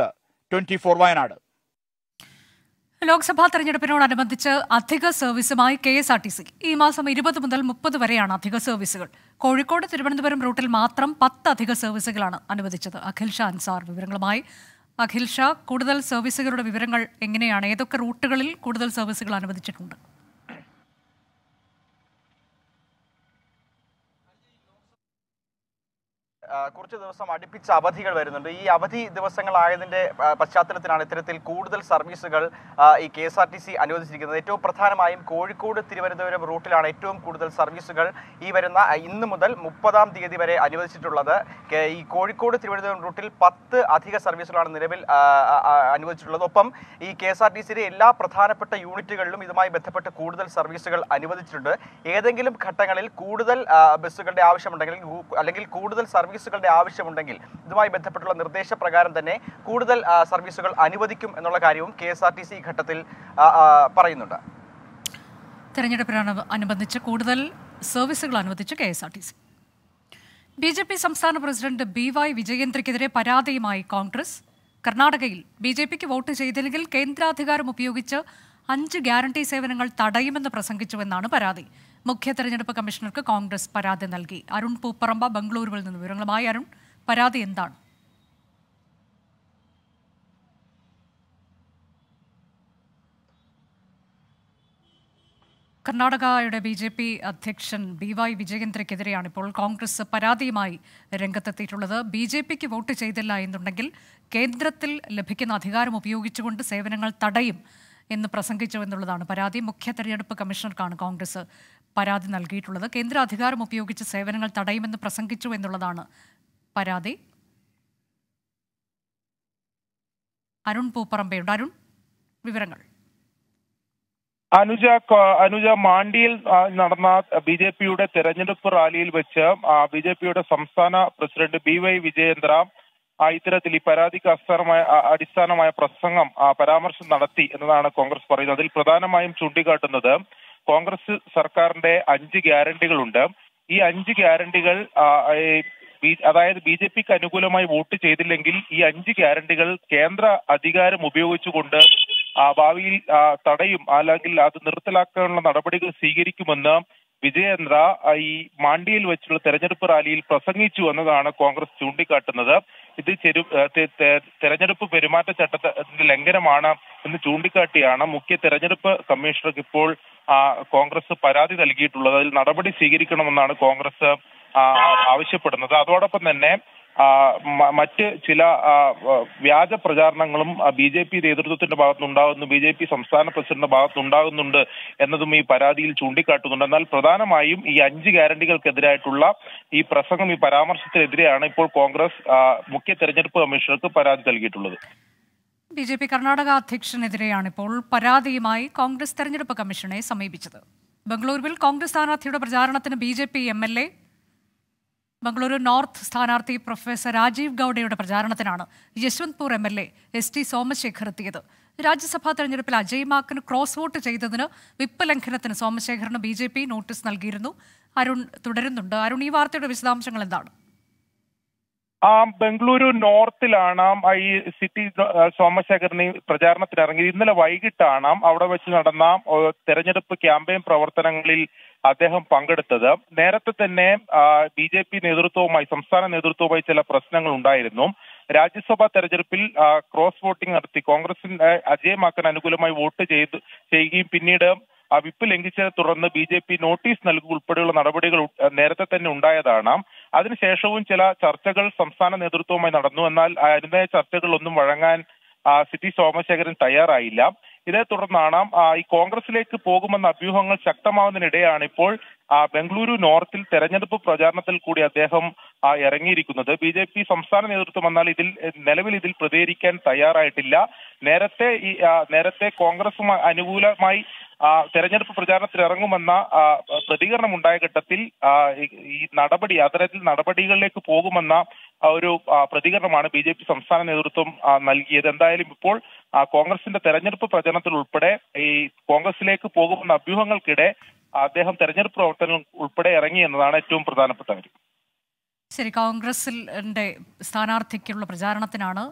[SPEAKER 26] ട്വന്റി ഫോർ വയനാട്
[SPEAKER 1] ലോക്സഭാ തെരഞ്ഞെടുപ്പിനോടനുബന്ധിച്ച് അധിക സർവീസുമായി K S R T C ഈ മാസം ഇരുപത് മുതൽ മുപ്പത് വരെയാണ് അധിക സർവീസുകൾ കോഴിക്കോട് തിരുവനന്തപുരം റൂട്ടിൽ മാത്രം പത്ത് അധിക സർവീസുകളാണ് അനുവദിച്ചത് അഖിൽ ഷാ അൻസാർ വിവരങ്ങളുമായി അഖിൽ ഷാ കൂടുതൽ സർവീസുകളുടെ വിവരങ്ങൾ എങ്ങനെയാണ് ഏതൊക്കെ റൂട്ടുകളിൽ കൂടുതൽ സർവീസുകൾ അനുവദിച്ചിട്ടുണ്ട്
[SPEAKER 2] ആ, കുറച്ച് ദിവസം അടുപ്പിച്ച അവധികൾ വരുന്നുണ്ട് ഈ അവധി ദിവസങ്ങളായതിന്റെ ആ, പശ്ചാത്തലത്തിലാണ് ഇത്തരത്തിൽ കൂടുതൽ സർവീസുകൾ ആ, ഈ K S R T C അനുവദിച്ചിരിക്കുന്നത് ഏറ്റവും പ്രധാനമായും കോഴിക്കോട് തിരുവനന്തപുരം റൂട്ടിലാണ് ഏറ്റവും കൂടുതൽ സർവീസുകൾ ഈ വരുന്ന ആ, ഇന്ന് മുതൽ മുപ്പതാം തീയതി വരെ അനുവദിച്ചിട്ടുള്ളത് കെ- ഈ കോഴിക്കോട് തിരുവനന്തപുരം റൂട്ടിൽ പത്ത് അധിക സർവീസുകളാണ് നിലവിൽ ആ, ആ, ആ, അനുവദിച്ചിട്ടുള്ളത് ഒപ്പം ഈ കെ എസ് ആർ ടി സിയിലെ എല്ലാ പ്രധാനപ്പെട്ട യൂണിറ്റുകളിലും ഇതുമായി ബന്ധപ്പെട്ട് കൂടുതൽ സർവീസുകൾ അനുവദിച്ചിട്ടുണ്ട് ഏതെങ്കിലും ഘട്ടങ്ങളിൽ കൂടുതൽ ആ, ബസ്സുകളുടെ ആവശ്യമുണ്ടെങ്കിൽ കൂ- അല്ലെങ്കിൽ കൂടുതൽ സർവീസുകളുടെ ആവശ്യമുണ്ടെങ്കിൽ ഇതുമായി ബന്ധപ്പെട്ടുള്ള നിർദ്ദേശപ്രകാരം തന്നെ കൂടുതൽ ആ, സർവീസുകൾ അനുവദിക്കും എന്നുള്ള കാര്യവും K S R T C ഘട്ടത്തിൽ ആ, ആ, പറയുന്നുണ്ട്
[SPEAKER 1] തെരഞ്ഞെടുപ്പിനോട് അനുബന്ധിച്ച് കൂടുതൽ സർവീസുകൾ അനുവദിച്ച് K S R T C B J P സംസ്ഥാന പ്രസിഡന്റ് ബി വൈ വിജയേന്ദ്രയ്ക്കെതിരെ പരാതിയുമായി കോൺഗ്രസ് കർണാടകയിൽ ബി ജെ പിക്ക് വോട്ട് ചെയ്തില്ലെങ്കിൽ കേന്ദ്രാധികാരം ഉപയോഗിച്ച് അഞ്ച് ഗ്യാരണ്ടി സേവനങ്ങൾ തടയുമെന്ന് പ്രസംഗിച്ചുവെന്നാണ് പരാതി മുഖ്യ തെരഞ്ഞെടുപ്പ് കമ്മീഷണർക്ക് കോൺഗ്രസ് പരാതി നൽകി അരുൺ പൂപ്പറമ്പ ബംഗളൂരുവിൽ നിന്ന് വിവരങ്ങളുമായി അരുൺ പരാതി എന്താണ് കർണാടകയുടെ ബി ജെ പി അധ്യക്ഷൻ ബി വൈ വിജയേന്ദ്രയ്ക്കെതിരെയാണ് ഇപ്പോൾ കോൺഗ്രസ് പരാതിയുമായി രംഗത്തെത്തിയിട്ടുള്ളത് ബി ജെ പിക്ക് വോട്ട് ചെയ്തില്ല എന്നുണ്ടെങ്കിൽ കേന്ദ്രത്തിൽ ലഭിക്കുന്ന അധികാരം ഉപയോഗിച്ചുകൊണ്ട് സേവനങ്ങൾ തടയും എന്ന് പ്രസംഗിച്ചു എന്നുള്ളതാണ് പരാതി മുഖ്യ തെരഞ്ഞെടുപ്പ് കമ്മീഷണർക്കാണ് കോൺഗ്രസ് പരാതി നൽകിയിട്ടുള്ളത് കേന്ദ്ര അധികാരം ഉപയോഗിച്ച് സേവനങ്ങൾ തടയുമെന്ന് പ്രസംഗിച്ചു എന്നുള്ളതാണ് പരാതി അരുൺ പൂപ്പറമ്പയുണ്ട് അരുൺ വിവരങ്ങൾ
[SPEAKER 3] അനുജ ക- അനുജ മാണ്ടിയിൽ ആ, നടന്ന ബി ജെ പിയുടെ തെരഞ്ഞെടുപ്പ് റാലിയിൽ വെച്ച് ബി ജെ പിയുടെ സംസ്ഥാന പ്രസിഡന്റ് ബി വൈ വിജയേന്ദ്ര ആ, ഇത്തരത്തിൽ ഈ പരാതിക്ക് അടിസ്ഥാനമായ ആ, അടിസ്ഥാനമായ പ്രസംഗം ആ, പരാമർശം നടത്തി എന്നതാണ് കോൺഗ്രസ് പറയുന്നത് അതിൽ പ്രധാനമായും ചൂണ്ടിക്കാട്ടുന്നത് കോൺഗ്രസ് സർക്കാരിന്റെ അഞ്ച് ഗ്യാരണ്ടികളുണ്ട് ഈ അഞ്ച് ഗ്യാരണ്ടികൾ ആ, ഈ ബി- അതായത് ബി ജെ പിക്ക് അനുകൂലമായി വോട്ട് ചെയ്തില്ലെങ്കിൽ ഈ അഞ്ച് ഗ്യാരണ്ടികൾ കേന്ദ്ര അധികാരം ഉപയോഗിച്ചുകൊണ്ട് ആ, ഭാവിയിൽ ആ, തടയും അല്ലെങ്കിൽ അത് നിർത്തലാക്കാനുള്ള നടപടികൾ സ്വീകരിക്കുമെന്ന് വിജയേന്ദ്ര ആ, ഈ മാണ്ടിയിൽ വെച്ചുള്ള തെരഞ്ഞെടുപ്പ് റാലിയിൽ പ്രസംഗിച്ചു എന്നതാണ് കോൺഗ്രസ് ചൂണ്ടിക്കാട്ടുന്നത് ഇത് ചെരു ആ, തെ- തെ- തെരഞ്ഞെടുപ്പ് പെരുമാറ്റച്ചട്ടത്തിന്റെ ലംഘനമാണ് എന്ന് ചൂണ്ടിക്കാട്ടിയാണ് മുഖ്യ തെരഞ്ഞെടുപ്പ് കമ്മീഷണർക്ക് ഇപ്പോൾ ആ, കോൺഗ്രസ് പരാതി നൽകിയിട്ടുള്ളത് അതിൽ നടപടി സ്വീകരിക്കണമെന്നാണ് കോൺഗ്രസ് ആ, ആവശ്യപ്പെടുന്നത് അതോടൊപ്പം തന്നെ ആ, മ- മറ്റ് ചില ആ, വ- വ്യാജ പ്രചാരണങ്ങളും ബി ജെ പി നേതൃത്വത്തിന്റെ ഭാഗത്തുനിന്നുണ്ടാകുന്നു ബി ജെ പി സംസ്ഥാന പ്രസിഡന്റിന്റെ ഭാഗത്തുനിന്നുണ്ടാകുന്നുണ്ട് എന്നതും ഈ പരാതിയിൽ ചൂണ്ടിക്കാട്ടുന്നുണ്ട് എന്നാൽ പ്രധാനമായും ഈ അഞ്ച് ഗ്യാരണ്ടികൾക്കെതിരായിട്ടുള്ള ഈ പ്രസംഗം ഈ പരാമർശത്തിനെതിരെയാണ് ഇപ്പോൾ കോൺഗ്രസ് ആ, മുഖ്യ തെരഞ്ഞെടുപ്പ് കമ്മീഷണർക്ക് പരാതി നൽകിയിട്ടുള്ളത്
[SPEAKER 1] ബി ജെ പി കർണാടക അധ്യക്ഷനെതിരെയാണ് ഇപ്പോൾ പരാതിയുമായി കോൺഗ്രസ് തെരഞ്ഞെടുപ്പ് കമ്മീഷനെ സമീപിച്ചത് ബംഗളൂരുവിൽ കോൺഗ്രസ് സ്ഥാനാർത്ഥിയുടെ പ്രചാരണത്തിന് B J P M L A Bengaluru north സ്ഥാനാർത്ഥി പ്രൊഫസർ രാജീവ് ഗൌഡയുടെ പ്രചാരണത്തിനാണ് Yeshwantpur M L A S T Somashekar എത്തിയത് രാജ്യസഭാ തെരഞ്ഞെടുപ്പിൽ അജയ് മാക്കിന് ക്രോസ് വോട്ട് ചെയ്തതിന് വിപ്പ് ലംഘനത്തിന് സോമശേഖറിന് ബി ജെ പി നോട്ടീസ് നൽകിയിരുന്നു അരുൺ തുടരുന്നുണ്ട് അരുൺ ഈ വാർത്തയുടെ വിശദാംശങ്ങൾ എന്താണ്
[SPEAKER 3] ആ ബംഗളൂരു നോർത്തിലാണ് ആ ഈ സിറ്റി ആ, സോമശേഖരന് ഈ പ്രചാരണത്തിന് ഇറങ്ങിയത് ഇന്നലെ വൈകിട്ടാണ് അവിടെ വെച്ച് നടന്ന ഓ, തെരഞ്ഞെടുപ്പ് ക്യാമ്പയിൻ പ്രവർത്തനങ്ങളിൽ അദ്ദേഹം പങ്കെടുത്തത് നേരത്തെ തന്നെ ബി ജെ പി നേതൃത്വവുമായി സംസ്ഥാന നേതൃത്വവുമായി ചില പ്രശ്നങ്ങൾ ഉണ്ടായിരുന്നു രാജ്യസഭാ തെരഞ്ഞെടുപ്പിൽ ആ, ക്രോസ് വോട്ടിംഗ് നടത്തി കോൺഗ്രസിന്റെ അജയ് മാക്കൻ അനുകൂലമായി വോട്ട് ചെയ്ത് ചെയ്യുകയും പിന്നീട് ആ വിപ്പ് ലംഘിച്ചതിനെ തുടർന്ന് ബി ജെ പി നോട്ടീസ് നൽകുക ഉൾപ്പെടെയുള്ള നടപടികൾ ഉ- നേരത്തെ തന്നെ ഉണ്ടായതാണ് അതിനുശേഷവും ചില ചർച്ചകൾ സംസ്ഥാന നേതൃത്വവുമായി നടന്നു എന്നാൽ ആ അനുനയ ചർച്ചകളിലൊന്നും വഴങ്ങാൻ ആ, സിറ്റി സോമശേഖരൻ തയ്യാറായില്ല ഇതേ തുടർന്നാണ് ആ, ഈ കോൺഗ്രസിലേക്ക് പോകുമെന്ന അഭ്യൂഹങ്ങൾ ശക്തമാവുന്നതിനിടെയാണ് ഇപ്പോൾ ആ, ബംഗളൂരു നോർത്തിൽ തെരഞ്ഞെടുപ്പ് പ്രചാരണത്തിൽ കൂടി അദ്ദേഹം ആ, ഇറങ്ങിയിരിക്കുന്നത് ബി ജെ പി സംസ്ഥാന നേതൃത്വം എന്നാൽ ഇതിൽ എ, നിലവിൽ ഇതിൽ പ്രതികരിക്കാൻ തയ്യാറായിട്ടില്ല നേരത്തെ ഈ ആ, നേരത്തെ കോൺഗ്രസുമായി അനുകൂലമായി ആ, തെരഞ്ഞെടുപ്പ് പ്രചാരണത്തിൽ ഇറങ്ങുമെന്ന ആ, പ്രതികരണം ഉണ്ടായ ഘട്ടത്തിൽ ആ, ഈ- ഈ നടപടി അത്തരത്തിൽ നടപടികളിലേക്ക് പോകുമെന്ന ആ, ഒരു ആ, പ്രതികരണമാണ് ബി ജെ പി സംസ്ഥാന നേതൃത്വം ആ, നൽകിയത് എന്തായാലും ഇപ്പോൾ ആ, കോൺഗ്രസിന്റെ തെരഞ്ഞെടുപ്പ് പ്രചരണത്തിൽ ഉൾപ്പെടെ ഈ കോൺഗ്രസിലേക്ക് പോകുമെന്ന അഭ്യൂഹങ്ങൾക്കിടെ അദ്ദേഹം തെരഞ്ഞെടുപ്പ് പ്രവർത്തനം ഉൾപ്പെടെ ഇറങ്ങി എന്നതാണ് ഏറ്റവും പ്രധാനപ്പെട്ട കാര്യം
[SPEAKER 1] ശരി കോൺഗ്രസിന്റെ സ്ഥാനാർത്ഥിക്കുള്ള പ്രചാരണത്തിനാണ്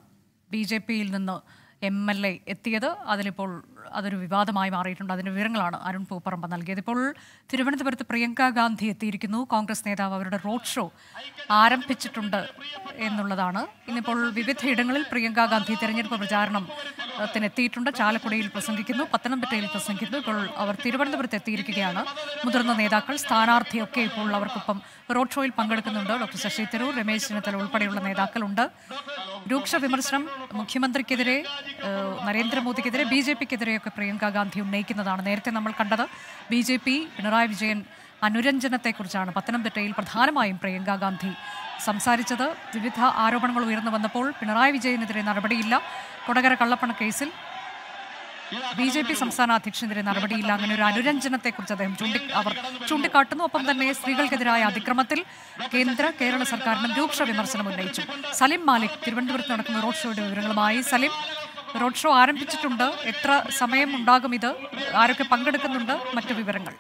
[SPEAKER 1] ബി ജെ പിയിൽ നിന്ന് എം എൽ എ എത്തിയത് അതിലിപ്പോൾ അതൊരു വിവാദമായി മാറിയിട്ടുണ്ട് അതിന്റെ വിവരങ്ങളാണ് അരുൺ പൂപ്പറമ്പ നൽകിയത് ഇപ്പോൾ തിരുവനന്തപുരത്ത് പ്രിയങ്ക ഗാന്ധി എത്തിയിരിക്കുന്നു കോൺഗ്രസ് നേതാവ് അവരുടെ റോഡ് ഷോ ആരംഭിച്ചിട്ടുണ്ട് എന്നുള്ളതാണ് ഇന്നിപ്പോൾ വിവിധ ഇടങ്ങളിൽ പ്രിയങ്ക ഗാന്ധി തെരഞ്ഞെടുപ്പ് പ്രചാരണത്തിന് എത്തിയിട്ടുണ്ട് ചാലക്കുടിയിൽ പ്രസംഗിക്കുന്നു പത്തനംതിട്ടയിൽ പ്രസംഗിക്കുന്നു ഇപ്പോൾ അവർ തിരുവനന്തപുരത്ത് എത്തിയിരിക്കുകയാണ് മുതിർന്ന നേതാക്കൾ സ്ഥാനാർത്ഥിയൊക്കെ ഇപ്പോൾ അവർക്കൊപ്പം റോഡ് ഷോയിൽ പങ്കെടുക്കുന്നുണ്ട് ഡോക്ടർ ശശി തരൂർ രമേശ് ചെന്നിത്തല ഉൾപ്പെടെയുള്ള നേതാക്കളുണ്ട് രൂക്ഷ വിമർശനം മുഖ്യമന്ത്രിക്കെതിരെ ഏഹ്, നരേന്ദ്രമോദിക്കെതിരെ ബി ജെ പിക്കെതിരെയൊക്കെ പ്രിയങ്ക ഗാന്ധി ഉന്നയിക്കുന്നതാണ് നേരത്തെ നമ്മൾ കണ്ടത് B J P Pinarayi Vijayan അനുരഞ്ജനത്തെക്കുറിച്ചാണ് പത്തനംതിട്ടയിൽ പ്രധാനമായും പ്രിയങ്ക ഗാന്ധി സംസാരിച്ചത് വിവിധ ആരോപണങ്ങൾ ഉയർന്നു വന്നപ്പോൾ പിണറായി വിജയനെതിരെ നടപടിയില്ല കൊടകര കള്ളപ്പണ കേസിൽ ബി ജെ പി സംസ്ഥാന അധ്യക്ഷനെതിരെ നടപടിയില്ല അങ്ങനെ ഒരു അനുരഞ്ജനത്തെക്കുറിച്ച് അദ്ദേഹം ചൂണ്ടി അവർ ചൂണ്ടിക്കാട്ടുന്നു ഒപ്പം തന്നെ സ്ത്രീകൾക്കെതിരായ അതിക്രമത്തിൽ കേന്ദ്ര കേരള സർക്കാരിനും രൂക്ഷ വിമർശനം ഉന്നയിച്ചു സലിം മാലിക് തിരുവനന്തപുരത്ത് നടക്കുന്ന റോഡ് ഷോയുടെ വിവരങ്ങളുമായി സലിം റോഡ് ഷോ ആരംഭിച്ചിട്ടുണ്ട് എത്ര സമയം ഉണ്ടാകും ഇത് ആരൊക്കെ പങ്കെടുക്കുന്നുണ്ട് മറ്റു വിവരങ്ങൾ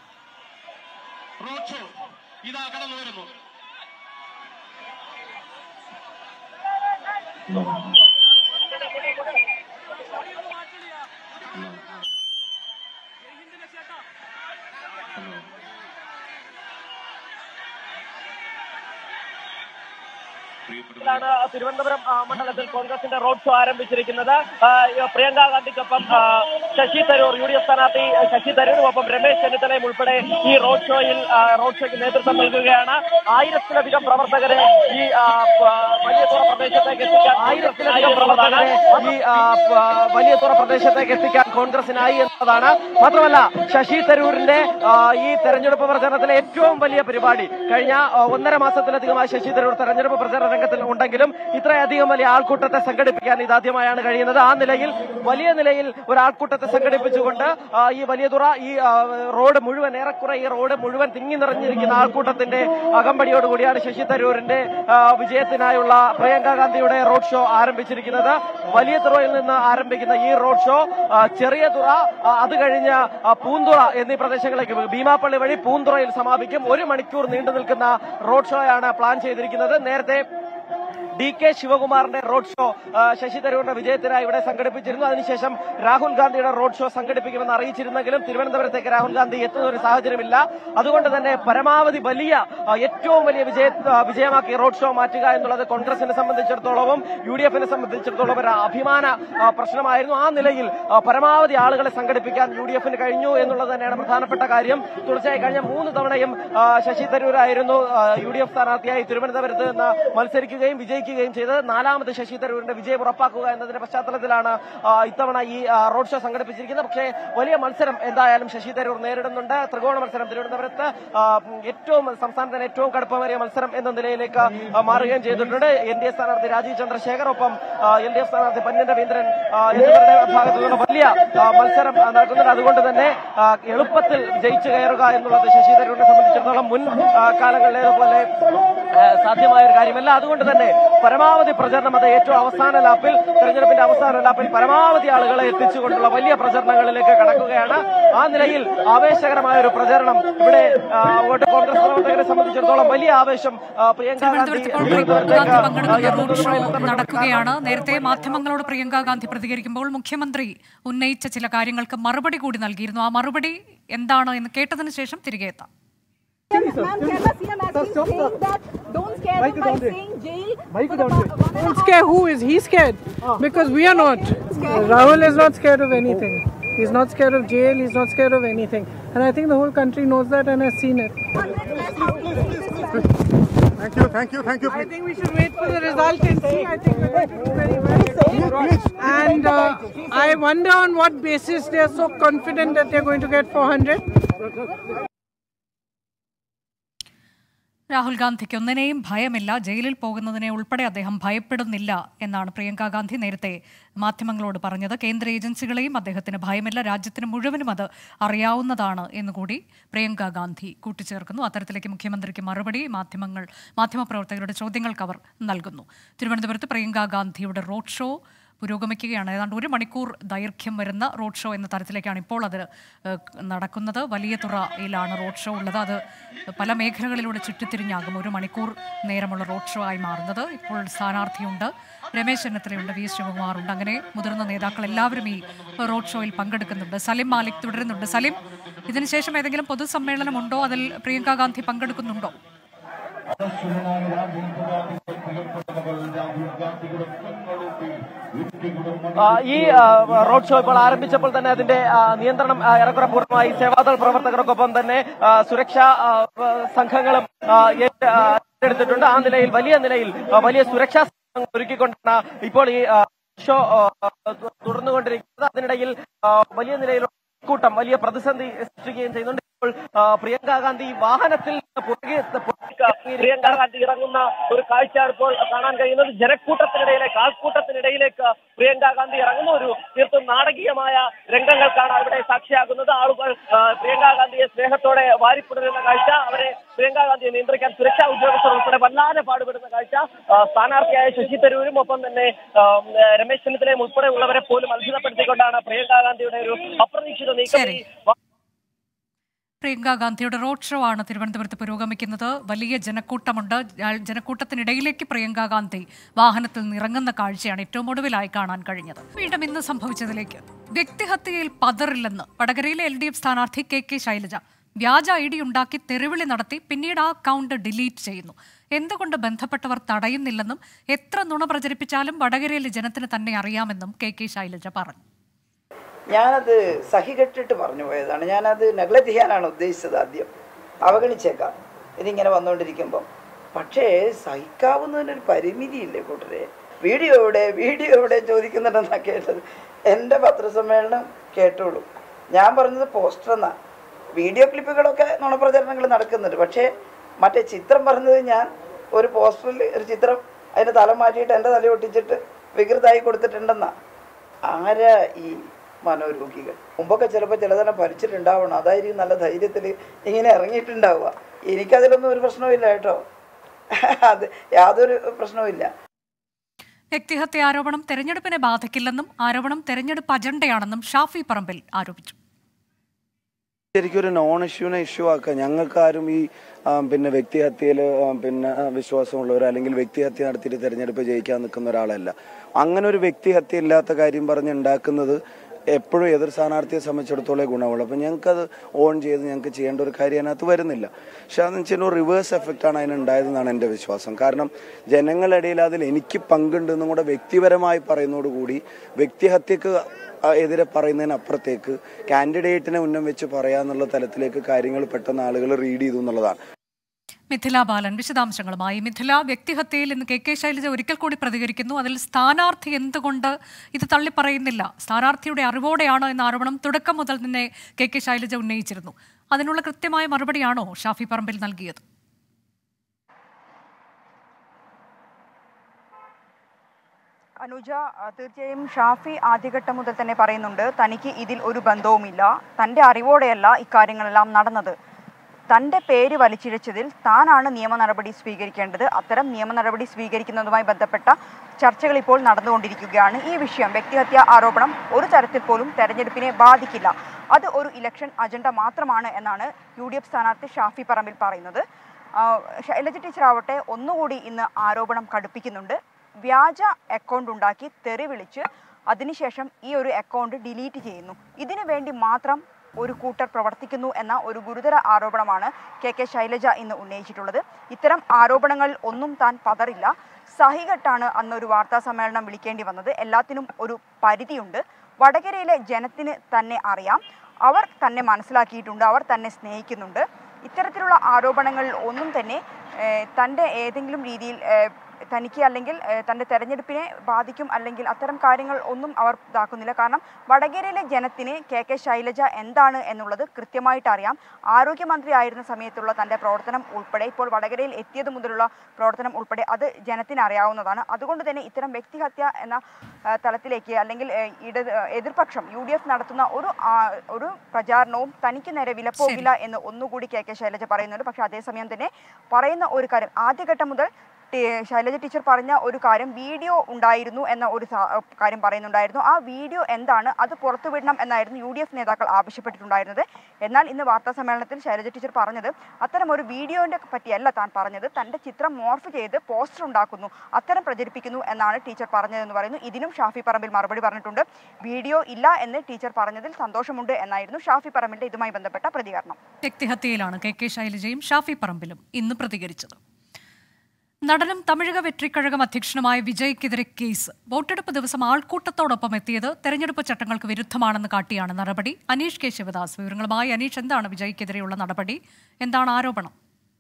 [SPEAKER 19] ാണ് തിരുവനന്തപുരം ആ, മണ്ഡലത്തിൽ കോൺഗ്രസിന്റെ റോഡ് ഷോ ആരംഭിച്ചിരിക്കുന്നത് ആ, ഈ പ്രിയങ്ക ഗാന്ധിക്കൊപ്പം ആ, Shashi Tharoor U D F സ്ഥാനാർത്ഥി ശശി തരൂരും ഒപ്പം രമേശ് ചെന്നിത്തലയും ഉൾപ്പെടെ ഈ റോഡ് ഷോയിൽ ആ, റോഡ് ഷോയ്ക്ക് നേതൃത്വം നൽകുകയാണ് ആയിരത്തിലധികം പ്രവർത്തകരെ ഈ ആ, പ- വലിയ തുറ പ്രദേശത്തേക്ക് എത്തിക്കാൻ ആയിരത്തിലധികം പ്രവർത്തകരെ ഈ ആ, പ- വലിയ തുറ പ്രദേശത്തേക്ക് എത്തിക്കാൻ കോൺഗ്രസിനായി എന്നതാണ് മാത്രമല്ല ശശി തരൂരിന്റെ ആ, ഈ തെരഞ്ഞെടുപ്പ് പ്രചരണത്തിലെ ഏറ്റവും വലിയ പരിപാടി കഴിഞ്ഞ ആ, ഒന്നര മാസത്തിലധികമായി ശശി തരൂർ തെരഞ്ഞെടുപ്പ് പ്രചരണ രംഗത്തിൽ ഉണ്ടെങ്കിലും ഇത്രയധികം വലിയ ആൾക്കൂട്ടത്തെ സംഘടിപ്പിക്കാൻ ഇതാദ്യമായാണ് കഴിയുന്നത് ആ നിലയിൽ വലിയ നിലയിൽ ഒരു ആൾക്കൂട്ടത്തെ സംഘടിപ്പിച്ചുകൊണ്ട് ആ, ഈ വലിയ തുറ ഈ ആ, റോഡ് മുഴുവൻ ഏറെക്കുറെ ഈ റോഡ് മുഴുവൻ തിങ്ങി നിറഞ്ഞിരിക്കുന്ന ആൾക്കൂട്ടത്തിന്റെ അകമ്പടിയോടുകൂടിയാണ് ശശി തരൂരിന്റെ ആ, വിജയത്തിനായുള്ള പ്രിയങ്ക ഗാന്ധിയുടെ റോഡ് ഷോ ആരംഭിച്ചിരിക്കുന്നത് വലിയ തുറയിൽ നിന്ന് ആരംഭിക്കുന്ന ഈ റോഡ് ഷോ ആ, ചെറിയ തുറ ആ, അത് കഴിഞ്ഞ് ആ, പൂന്തുറ എന്നീ പ്രദേശങ്ങളിലേക്ക് ഭീമാപ്പള്ളി വഴി പൂന്തുറയിൽ സമാപിക്കും ഒരു മണിക്കൂർ നീണ്ടു നിൽക്കുന്ന റോഡ് ഷോയാണ് പ്ലാൻ ചെയ്തിരിക്കുന്നത് നേരത്തെ ഡി കെ ശിവകുമാറിന്റെ റോഡ് ഷോ ആ, ശശി തരൂരിന്റെ വിജയത്തിനായി ഇവിടെ സംഘടിപ്പിച്ചിരുന്നു അതിനുശേഷം രാഹുൽ ഗാന്ധിയുടെ റോഡ് ഷോ സംഘടിപ്പിക്കുമെന്ന് അറിയിച്ചിരുന്നെങ്കിലും തിരുവനന്തപുരത്തേക്ക് രാഹുൽ ഗാന്ധി എത്തുന്ന ഒരു സാഹചര്യമില്ല അതുകൊണ്ട് തന്നെ പരമാവധി വലിയ ആ, ഏറ്റവും വലിയ വിജയ ആ, വിജയമാക്കി റോഡ് ഷോ മാറ്റുക എന്നുള്ളത് കോൺഗ്രസിനെ സംബന്ധിച്ചിടത്തോളവും യു ഡി എഫിനെ സംബന്ധിച്ചിടത്തോളം ഒരു അഭിമാന ആ, പ്രശ്നമായിരുന്നു ആ നിലയിൽ ആ, പരമാവധി ആളുകളെ സംഘടിപ്പിക്കാൻ യു ഡി എഫിന് കഴിഞ്ഞു എന്നുള്ളത് തന്നെയാണ് പ്രധാനപ്പെട്ട കാര്യം തുടർച്ചയായി കഴിഞ്ഞ മൂന്ന് തവണയും ആ, ശശി തരൂരായിരുന്നു ആ, യു ഡി എഫ് സ്ഥാനാർത്ഥിയായി തിരുവനന്തപുരത്ത് നിന്ന് മത്സരിക്കുകയും വിജയിക്കുകയും ചെയ്തത് നാലാമത് ശശി തരൂരിന്റെ വിജയം ഉറപ്പാക്കുക എന്നതിന്റെ പശ്ചാത്തലത്തിലാണ് ആ, ഇത്തവണ ഈ ആ, റോഡ് ഷോ സംഘടിപ്പിച്ചിരിക്കുന്നത് പക്ഷേ വലിയ മത്സരം എന്തായാലും ശശി തരൂർ നേരിടുന്നുണ്ട് ത്രികോണ മത്സരം തിരുവനന്തപുരത്ത് ആ, ഏറ്റവും സംസ്ഥാനത്തിന് ഏറ്റവും കടുപ്പമേറിയ മത്സരം എന്ന നിലയിലേക്ക് ആ, മാറുകയും ചെയ്തിട്ടുണ്ട് എൻ ഡി എ സ്ഥാനാർത്ഥി രാജീവ് ചന്ദ്രശേഖർ ഒപ്പം എൽ ഡി എഫ് സ്ഥാനാർത്ഥി പന്യൻ രവീന്ദ്രൻ ആ, എന്നിവരുടെ ഭാഗത്തു നിന്ന് വലിയ ആ, മത്സരം ആ, നടക്കുന്നുണ്ട് അതുകൊണ്ട് തന്നെ ആ, എളുപ്പത്തിൽ ജയിച്ചു കയറുക എന്നുള്ളത് ശശി തരൂരിനെ സംബന്ധിച്ചിടത്തോളം മുൻ ആ, കാലങ്ങളിലേതുപോലെ ആ, സാധ്യമായ ഒരു കാര്യമല്ല അതുകൊണ്ട് തന്നെ പരമാവധി പ്രചരണം അത് ഏറ്റവും അവസാന ലാപ്പിൽ തെരഞ്ഞെടുപ്പിന്റെ അവസാന ലാപ്പിൽ പരമാവധി ആളുകളെ എത്തിച്ചുകൊണ്ടുള്ള വലിയ പ്രചരണങ്ങളിലേക്ക് കടക്കുകയാണ് ആ നിലയിൽ ആവേശകരമായ ഒരു പ്രചരണം ഇവിടെ ആ, വോട്ട് കോൺഗ്രസ് പ്രവർത്തകരെ സംബന്ധിച്ചിടത്തോളം വലിയ ആവേശം ആ, പ്രിയങ്ക ഗാന്ധി തിരുവനന്തപുരത്തേക്ക്
[SPEAKER 1] പങ്കെടുക്കുന്ന റോഡ് ഷോ നടക്കുകയാണ് നേരത്തെ മാധ്യമങ്ങളോട് പ്രിയങ്ക ഗാന്ധി പ്രതികരിക്കുമ്പോൾ മുഖ്യമന്ത്രി ഉന്നയിച്ച ചില കാര്യങ്ങൾക്ക് മറുപടി കൂടി നൽകിയിരുന്നു ആ മറുപടി എന്താണ് എന്ന് കേട്ടതിന് ശേഷം തിരികെ എത്താം
[SPEAKER 4] Don't scare who is he scared? Because we are not. Rahul is not scared of anything. He's not scared of jail, he's not scared of anything. And I think the whole country knows that and has seen it.
[SPEAKER 5] Thank you, thank you, thank you.
[SPEAKER 4] I think we should wait for the result and see. I think we're going to do very well. And uh, I wonder on what basis they are so confident that they're going to get 400.
[SPEAKER 1] Rahul ഗാന്ധിക്ക് ഒന്നിനെയും ഭയമില്ല ജയിലിൽ പോകുന്നതിനെ ഉൾപ്പെടെ അദ്ദേഹം ഭയപ്പെടുന്നില്ല എന്നാണ് പ്രിയങ്ക ഗാന്ധി നേരത്തെ മാധ്യമങ്ങളോട് പറഞ്ഞത് കേന്ദ്ര ഏജൻസികളെയും അദ്ദേഹത്തിന് ഭയമില്ല രാജ്യത്തിന് മുഴുവനും അത് അറിയാവുന്നതാണ് എന്നുകൂടി പ്രിയങ്ക ഗാന്ധി കൂട്ടിച്ചേർക്കുന്നു അത്തരത്തിലേക്ക് മുഖ്യമന്ത്രിക്ക് മറുപടി മാധ്യമങ്ങൾ മാധ്യമപ്രവർത്തകരുടെ ചോദ്യങ്ങൾക്ക് അവർ നൽകുന്നു തിരുവനന്തപുരത്ത് പ്രിയങ്ക ഗാന്ധിയുടെ റോഡ് ഷോ പുരോഗമിക്കുകയാണ് ഏതാണ്ട് ഒരു മണിക്കൂർ ദൈർഘ്യം വരുന്ന റോഡ് ഷോ എന്ന തരത്തിലേക്കാണ് ഇപ്പോൾ അത് ഏഹ്, നടക്കുന്നത് വലിയ തുറയിലാണ് റോഡ് ഷോ ഉള്ളത് അത് പല മേഖലകളിലൂടെ ചുറ്റിത്തിരിഞ്ഞാകും ഒരു മണിക്കൂർ നേരമുള്ള റോഡ് ഷോ ആയി മാറുന്നത് ഇപ്പോൾ സ്ഥാനാർത്ഥിയുണ്ട് രമേശ് ചെന്നിത്തലയുണ്ട് വി എസ് ശിവകുമാറുണ്ട് അങ്ങനെ മുതിർന്ന നേതാക്കൾ എല്ലാവരും ഈ റോഡ് ഷോയിൽ പങ്കെടുക്കുന്നുണ്ട് സലിം മാലിക് തുടരുന്നുണ്ട് സലിം ഇതിനുശേഷം ഏതെങ്കിലും പൊതുസമ്മേളനമുണ്ടോ അതിൽ പ്രിയങ്ക ഗാന്ധി പങ്കെടുക്കുന്നുണ്ടോ
[SPEAKER 6] ആ, ഈ ആ, റോഡ് ഷോ ഇപ്പോൾ ആരംഭിച്ചപ്പോൾ തന്നെ അതിന്റെ ആ, നിയന്ത്രണം ആ, ഏറെക്കുറെ പൂർണ്ണമായി സേവാദൾ പ്രവർത്തകർക്കൊപ്പം തന്നെ ആ, സുരക്ഷാ ആ, ആ, സംഘങ്ങളും ആ, ഏറ്റ്- ആ, ഏറ്റെടുത്തിട്ടുണ്ട് ആ നിലയിൽ വലിയ നിലയിൽ ആ, വലിയ സുരക്ഷാ സംഘങ്ങൾ ഒരുക്കിക്കൊണ്ടാണ് ഇപ്പോൾ ഈ ആ, ഷോ ആ, തു- തുടർന്നുകൊണ്ടിരിക്കുന്നത് അതിനിടയിൽ ആ, വലിയ നിലയിലുള്ള കൂട്ടം വലിയ പ്രതിസന്ധി സൃഷ്ടിക്കുകയും ചെയ്യുന്നുണ്ട് ഇപ്പോൾ ആ, പ്രിയങ്ക ഗാന്ധി വാഹനത്തിൽ പുറകെ പ്രിയങ്ക ഗാന്ധി ഇറങ്ങുന്ന ഒരു കാഴ്ചയാണ് ഇപ്പോൾ കാണാൻ കഴിയുന്നത് ജനക്കൂട്ടത്തിനിടയിലേക്ക് ആൾക്കൂട്ടത്തിനിടയിലേക്ക് പ്രിയങ്ക ഗാന്ധി ഇറങ്ങുന്ന ഒരു തീർത്തും നാടകീയമായ രംഗങ്ങൾക്കാണ് അവിടെ സാക്ഷിയാകുന്നത് ആളുകൾ ആ, പ്രിയങ്ക ഗാന്ധിയെ സ്നേഹത്തോടെ വാരിപ്പുണരുന്ന കാഴ്ച അവരെ പ്രിയങ്ക ഗാന്ധിയെ നിയന്ത്രിക്കാൻ സുരക്ഷാ ഉദ്യോഗസ്ഥർ ഉൾപ്പെടെ വല്ലാതെ പാടുപെടുന്ന കാഴ്ച ആ, സ്ഥാനാർത്ഥിയായ ശശി തരൂരും ഒപ്പം തന്നെ ആ, രമേശ് ചെന്നിത്തലയും ഉൾപ്പെടെ ഉള്ളവരെ പോലും അത്ഭുതപ്പെടുത്തിക്കൊണ്ടാണ് പ്രിയങ്ക ഗാന്ധിയുടെ ഒരു അപ്രതീക്ഷിത നീക്കം ഈ
[SPEAKER 1] പ്രിയങ്ക ഗാന്ധിയുടെ റോഡ് ഷോ ആണ് തിരുവനന്തപുരത്ത് പുരോഗമിക്കുന്നത് വലിയ ജനക്കൂട്ടമുണ്ട് ആ ജനക്കൂട്ടത്തിനിടയിലേക്ക് പ്രിയങ്ക ഗാന്ധി വാഹനത്തിൽ നിന്ന് ഇറങ്ങുന്ന കാഴ്ചയാണ് ഏറ്റവും ഒടുവിലായി കാണാൻ കഴിഞ്ഞത് വീണ്ടും ഇന്ന് സംഭവിച്ചതിലേക്ക് വ്യക്തിഹത്യയിൽ പതറില്ലെന്ന് വടകരയിലെ എൽ ഡി എഫ് സ്ഥാനാർത്ഥി കെ കെ ശൈലജ വ്യാജ ഐ ഡി ഉണ്ടാക്കി തെരുവിളി നടത്തി പിന്നീട് ആ അക്കൗണ്ട് ഡിലീറ്റ് ചെയ്യുന്നു എന്തുകൊണ്ട് ബന്ധപ്പെട്ടവർ തടയുന്നില്ലെന്നും എത്ര നുണ പ്രചരിപ്പിച്ചാലും വടകരയിലെ ജനത്തിന് തന്നെ അറിയാമെന്നും കെ കെ ശൈലജ പറഞ്ഞു
[SPEAKER 7] ഞാനത് സഹികെട്ടിട്ട് പറഞ്ഞു പോയതാണ് ഞാനത് നെഗ്ലക്ട് ചെയ്യാനാണ് ഉദ്ദേശിച്ചത് ആദ്യം അവഗണിച്ചേക്കാം ഇതിങ്ങനെ വന്നുകൊണ്ടിരിക്കുമ്പം പക്ഷേ സഹിക്കാവുന്നതിനൊരു പരിമിതിയില്ലേ കൂട്ടരെ വീഡിയോ എവിടെ വീഡിയോ എവിടെ ചോദിക്കുന്നുണ്ടെന്നാ കേട്ടത് എൻ്റെ പത്രസമ്മേളനം കേട്ടോളൂ ഞാൻ പറഞ്ഞത് പോസ്റ്റർ എന്നാ വീഡിയോ ക്ലിപ്പുകളൊക്കെ നുണപ്രചരണങ്ങൾ നടക്കുന്നുണ്ട് പക്ഷേ മറ്റേ ചിത്രം പറഞ്ഞത് ഞാൻ ഒരു പോസ്റ്ററിൽ ഒരു ചിത്രം അതിൻ്റെ തല മാറ്റിയിട്ട് എൻ്റെ തല ഒട്ടിച്ചിട്ട് വികൃതമായി കൊടുത്തിട്ടുണ്ടെന്നാ ആരാ ഈ മനോരോഗികൾ മുമ്പൊക്കെ ചിലപ്പോൾ ചിലതെല്ലാം ഭരിച്ചിട്ടുണ്ടാവണം അതായിരിക്കും നല്ല ധൈര്യത്തിൽ ഇങ്ങനെ ഇറങ്ങിയിട്ടുണ്ടാവുക എനിക്കതിലൊന്നും ഒരു പ്രശ്നവുമില്ല കേട്ടോ അത് യാതൊരു പ്രശ്നവുമില്ല
[SPEAKER 1] വ്യക്തിഹത്യ ആരോപണം തെരഞ്ഞെടുപ്പിനെ ബാധിക്കില്ലെന്നും ആരോപണം തെരഞ്ഞെടുപ്പ് അജണ്ടയാണെന്നും ഷാഫി പറമ്പിൽ ആരോപിച്ചു
[SPEAKER 9] ശരിക്കും ഒരു നോൺ ഇഷ്യൂനെ ഇഷ്യൂ ആക്കുക ഞങ്ങൾക്കാരും ഈ ആ, പിന്നെ വ്യക്തിഹത്യയിൽ പിന്നെ ആ, വിശ്വാസമുള്ളവർ അല്ലെങ്കിൽ വ്യക്തിഹത്യ നടത്തിയിട്ട് തെരഞ്ഞെടുപ്പ് ജയിക്കാൻ നിൽക്കുന്ന ഒരാളല്ല അങ്ങനെ ഒരു വ്യക്തിഹത്യ ഇല്ലാത്ത കാര്യം പറഞ്ഞ് ഉണ്ടാക്കുന്നത് എപ്പോഴും എതിർ സ്ഥാനാർത്ഥിയെ സംബന്ധിച്ചിടത്തോളം ഗുണമുള്ളൂ അപ്പം ഞങ്ങൾക്കത് ഓൺ ചെയ്ത് ഞങ്ങൾക്ക് ചെയ്യേണ്ട ഒരു കാര്യം അതിനകത്ത് വരുന്നില്ല പക്ഷെ അതെന്ന് വെച്ചാൽ ഒരു റിവേഴ്സ് എഫക്റ്റാണ് അതിനുണ്ടായതെന്നാണ് എൻ്റെ വിശ്വാസം കാരണം ജനങ്ങളിടയിൽ അതിൽ എനിക്ക് പങ്കുണ്ടെന്നും കൂടെ വ്യക്തിപരമായി പറയുന്നതോടുകൂടി വ്യക്തിഹത്യക്ക് ആ, എതിരെ പറയുന്നതിനപ്പുറത്തേക്ക് കാൻഡിഡേറ്റിനെ ഉന്നം വെച്ച് പറയാന്നുള്ള തലത്തിലേക്ക് കാര്യങ്ങൾ പെട്ടെന്ന് ആളുകൾ റീഡ് ചെയ്തു എന്നുള്ളതാണ്
[SPEAKER 1] മിഥില ബാലൻ വിശദാംശങ്ങളുമായി മിഥില വ്യക്തിഹത്യയിൽ ഇന്ന് കെ കെ ശൈലജ ഒരിക്കൽ കൂടി പ്രതികരിക്കുന്നു അതിൽ സ്ഥാനാർത്ഥി എന്തുകൊണ്ട് ഇത് തള്ളിപ്പറയുന്നില്ല സ്ഥാനാർത്ഥിയുടെ അറിവോടെയാണോ എന്ന ആരോപണം തുടക്കം മുതൽ തന്നെ കെ കെ ശൈലജ ഉന്നയിച്ചിരുന്നു അതിനുള്ള കൃത്യമായ മറുപടിയാണോ ഷാഫി പറമ്പിൽ നൽകിയത്
[SPEAKER 10] അനുജ ആ, തീർച്ചയായും ഷാഫി ആദ്യഘട്ടം മുതൽ തന്നെ പറയുന്നുണ്ട് തനിക്ക് ഇതിൽ ഒരു ബന്ധവുമില്ല തൻ്റെ അറിവോടെയല്ല ഇക്കാര്യങ്ങളെല്ലാം നടന്നത് തൻ്റെ പേര് വലിച്ചിഴച്ചതിൽ താനാണ് നിയമ നടപടി സ്വീകരിക്കേണ്ടത് അത്തരം നിയമ നടപടി സ്വീകരിക്കുന്നതുമായി ബന്ധപ്പെട്ട ചർച്ചകൾ ഇപ്പോൾ നടന്നുകൊണ്ടിരിക്കുകയാണ് ഈ വിഷയം വ്യക്തിഹത്യ ആരോപണം ഒരു തരത്തിൽ പോലും തെരഞ്ഞെടുപ്പിനെ ബാധിക്കില്ല അത് ഒരു ഇലക്ഷൻ അജണ്ട മാത്രമാണ് എന്നാണ് യു ഡി എഫ് സ്ഥാനാർത്ഥി ഷാഫി പറമ്പിൽ പറയുന്നത് ആ, ശൈലജ ടീച്ചർ ആവട്ടെ ഒന്നുകൂടി ഇന്ന് ആരോപണം കടുപ്പിക്കുന്നുണ്ട് വ്യാജ അക്കൗണ്ട് ഉണ്ടാക്കി തെറി വിളിച്ച് അതിനുശേഷം ഈ ഒരു അക്കൗണ്ട് ഡിലീറ്റ് ചെയ്യുന്നു ഇതിനു വേണ്ടി മാത്രം ഒരു കൂട്ടർ പ്രവർത്തിക്കുന്നു എന്ന ഒരു ഗുരുതര ആരോപണമാണ് കെ കെ ശൈലജ ഇന്ന് ഉന്നയിച്ചിട്ടുള്ളത് ഇത്തരം ആരോപണങ്ങളിൽ ഒന്നും താൻ പതറില്ല സഹികെട്ടാണ് അന്ന് ഒരു വാർത്താ സമ്മേളനം വിളിക്കേണ്ടി വന്നത് എല്ലാത്തിനും ഒരു പരിധിയുണ്ട് വടകരയിലെ ജനത്തിന് തന്നെ അറിയാം അവർ തന്നെ മനസ്സിലാക്കിയിട്ടുണ്ട് അവർ തന്നെ സ്നേഹിക്കുന്നുണ്ട് ഇത്തരത്തിലുള്ള ആരോപണങ്ങളിൽ ഒന്നും തന്നെ ഏഹ്, തൻ്റെ ഏതെങ്കിലും രീതിയിൽ ഏഹ്, തനിക്ക് അല്ലെങ്കിൽ ഏഹ്, തൻ്റെ തെരഞ്ഞെടുപ്പിനെ ബാധിക്കും അല്ലെങ്കിൽ അത്തരം കാര്യങ്ങൾ ഒന്നും അവർ ഇതാക്കുന്നില്ല കാരണം വടകരയിലെ ജനത്തിന് കെ കെ ശൈലജ എന്താണ് എന്നുള്ളത് കൃത്യമായിട്ട് അറിയാം ആരോഗ്യമന്ത്രി ആയിരുന്ന സമയത്തുള്ള തൻ്റെ പ്രവർത്തനം ഉൾപ്പെടെ ഇപ്പോൾ വടകരയിൽ എത്തിയത് മുതലുള്ള പ്രവർത്തനം ഉൾപ്പെടെ അത് ജനത്തിന് അറിയാവുന്നതാണ് അതുകൊണ്ട് തന്നെ ഇത്തരം വ്യക്തിഹത്യ എന്ന ആ, തലത്തിലേക്ക് അല്ലെങ്കിൽ ഏഹ്, ഇടത് ഏഹ്, എതിർപക്ഷം യു ഡി എഫ് നടത്തുന്ന ഒരു ആ, ഒരു പ്രചാരണവും തനിക്ക് നേരെ വിലപ്പോകില്ല എന്ന് ഒന്നുകൂടി കെ കെ ശൈലജ പറയുന്നുണ്ട് പക്ഷേ അതേസമയം തന്നെ പറയുന്ന ഒരു കാര്യം ആദ്യഘട്ടം മുതൽ ടി- ശൈലജ ടീച്ചർ പറഞ്ഞ ഒരു കാര്യം വീഡിയോ ഉണ്ടായിരുന്നു എന്ന ഒരു സാ- കാര്യം പറയുന്നുണ്ടായിരുന്നു ആ വീഡിയോ എന്താണ് അത് പുറത്തുവിടണം എന്നായിരുന്നു യു ഡി എഫ് നേതാക്കൾ ആവശ്യപ്പെട്ടിട്ടുണ്ടായിരുന്നത് എന്നാൽ ഇന്ന് വാർത്താ സമ്മേളനത്തിൽ ശൈലജ ടീച്ചർ പറഞ്ഞത് അത്തരം ഒരു വീഡിയോന്റെ പറ്റിയല്ല താൻ പറഞ്ഞത് തന്റെ ചിത്രം മോർഫ് ചെയ്ത് പോസ്റ്റർ ഉണ്ടാക്കുന്നു അത്തരം പ്രചരിപ്പിക്കുന്നു എന്നാണ് ടീച്ചർ പറഞ്ഞതെന്ന് പറയുന്നു ഇതിനും ഷാഫി പറമ്പിൽ മറുപടി പറഞ്ഞിട്ടുണ്ട് വീഡിയോ ഇല്ല എന്ന് ടീച്ചർ പറഞ്ഞതിൽ സന്തോഷമുണ്ട് എന്നായിരുന്നു ഷാഫി പറമ്പിലിന്റെ ഇതുമായി ബന്ധപ്പെട്ട പ്രതികരണം
[SPEAKER 1] വ്യക്തിഹത്യയിലാണ് കെ കെ ശൈലജയും ഷാഫി പറമ്പിലും ഇന്ന് പ്രതികരിച്ചത് നടനും തമിഴക വെട്രിക്കഴകം അധ്യക്ഷനുമായ വിജയ്ക്കെതിരെ കേസ് വോട്ടെടുപ്പ് ദിവസം ആൾക്കൂട്ടത്തോടൊപ്പം എത്തിയത് തെരഞ്ഞെടുപ്പ് ചട്ടങ്ങൾക്ക് വിരുദ്ധമാണെന്ന് കാട്ടിയാണ് നടപടി അനീഷ് കെ ശിവദാസ് വിവരങ്ങളുമായി അനീഷ് എന്താണ് വിജയ്ക്കെതിരെയുള്ള നടപടി എന്താണ് ആരോപണം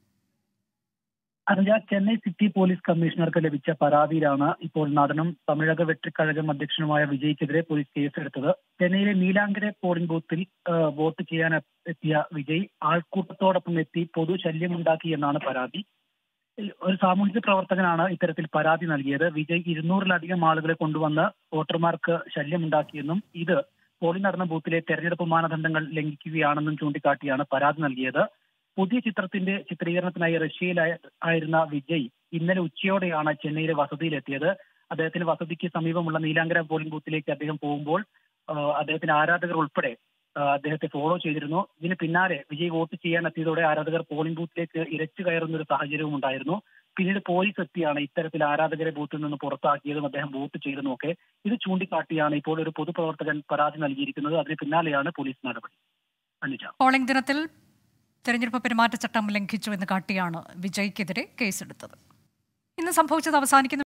[SPEAKER 11] അനുജ ചെന്നൈ സിറ്റി പോലീസ് കമ്മീഷണർക്ക് ലഭിച്ച പരാതിയിലാണ് ഇപ്പോൾ നടനും തമിഴക വെട്രിക്കഴകം അധ്യക്ഷനുമായ വിജയ്ക്കെതിരെ പോലീസ് കേസെടുത്തത് ചെന്നൈയിലെ നീലാങ്കര പോളിംഗ് ബൂത്തിൽ ആ, വോട്ട് ചെയ്യാൻ എത്തിയ വിജയ് ആൾക്കൂട്ടത്തോടൊപ്പം എത്തി പൊതു ശല്യമുണ്ടാക്കി എന്നാണ് പരാതി ഒരു സാമൂഹിക പ്രവർത്തകനാണ് ഇത്തരത്തിൽ പരാതി നൽകിയത് വിജയ് ഇരുന്നൂറിലധികം ആളുകളെ കൊണ്ടുവന്ന് വോട്ടർമാർക്ക് ശല്യമുണ്ടാക്കിയെന്നും ഇത് പോളിംഗ് നടന്ന ബൂത്തിലെ തെരഞ്ഞെടുപ്പ് മാനദണ്ഡങ്ങൾ ലംഘിക്കുകയാണെന്നും ചൂണ്ടിക്കാട്ടിയാണ് പരാതി നൽകിയത് പുതിയ ചിത്രത്തിന്റെ ചിത്രീകരണത്തിനായി റഷ്യയിലായ ആയിരുന്ന വിജയ് ഇന്നലെ ഉച്ചയോടെയാണ് ചെന്നൈയിലെ വസതിയിലെത്തിയത് അദ്ദേഹത്തിന്റെ വസതിക്ക് സമീപമുള്ള നീലാങ്കര പോളിംഗ് ബൂത്തിലേക്ക് അദ്ദേഹം പോകുമ്പോൾ ആ, അദ്ദേഹത്തിന്റെ ആരാധകർ ഉൾപ്പെടെ ആ, അദ്ദേഹത്തെ ഫോളോ ചെയ്തിരുന്നു ഇതിന് പിന്നാലെ വിജയ് വോട്ട് ചെയ്യാൻ എത്തിയതോടെ ആരാധകർ പോളിംഗ് ബൂത്തിലേക്ക് ഇരച്ചു കയറുന്ന ഒരു സാഹചര്യവും ഉണ്ടായിരുന്നു പിന്നീട് പോലീസ് എത്തിയാണ് ഇത്തരത്തിൽ ആരാധകരെ ബൂത്തിൽ നിന്ന് പുറത്താക്കിയതും അദ്ദേഹം വോട്ട് ചെയ്തതും ഒക്കെ ഇത് ചൂണ്ടിക്കാട്ടിയാണ് ഇപ്പോൾ ഒരു പൊതുപ്രവർത്തകൻ പരാതി നൽകിയിരിക്കുന്നത് അതിന് പിന്നാലെയാണ് പോലീസ് നടപടി അനുജ
[SPEAKER 1] പോളിംഗ് ദിനത്തിൽ തെരഞ്ഞെടുപ്പ് പെരുമാറ്റച്ചട്ടം ലംഘിച്ചു എന്ന് കാട്ടിയാണ് വിജയ്ക്കെതിരെ കേസെടുത്തത് ഇന്ന് സംഭവിച്ചത് അവസാനിക്കുന്ന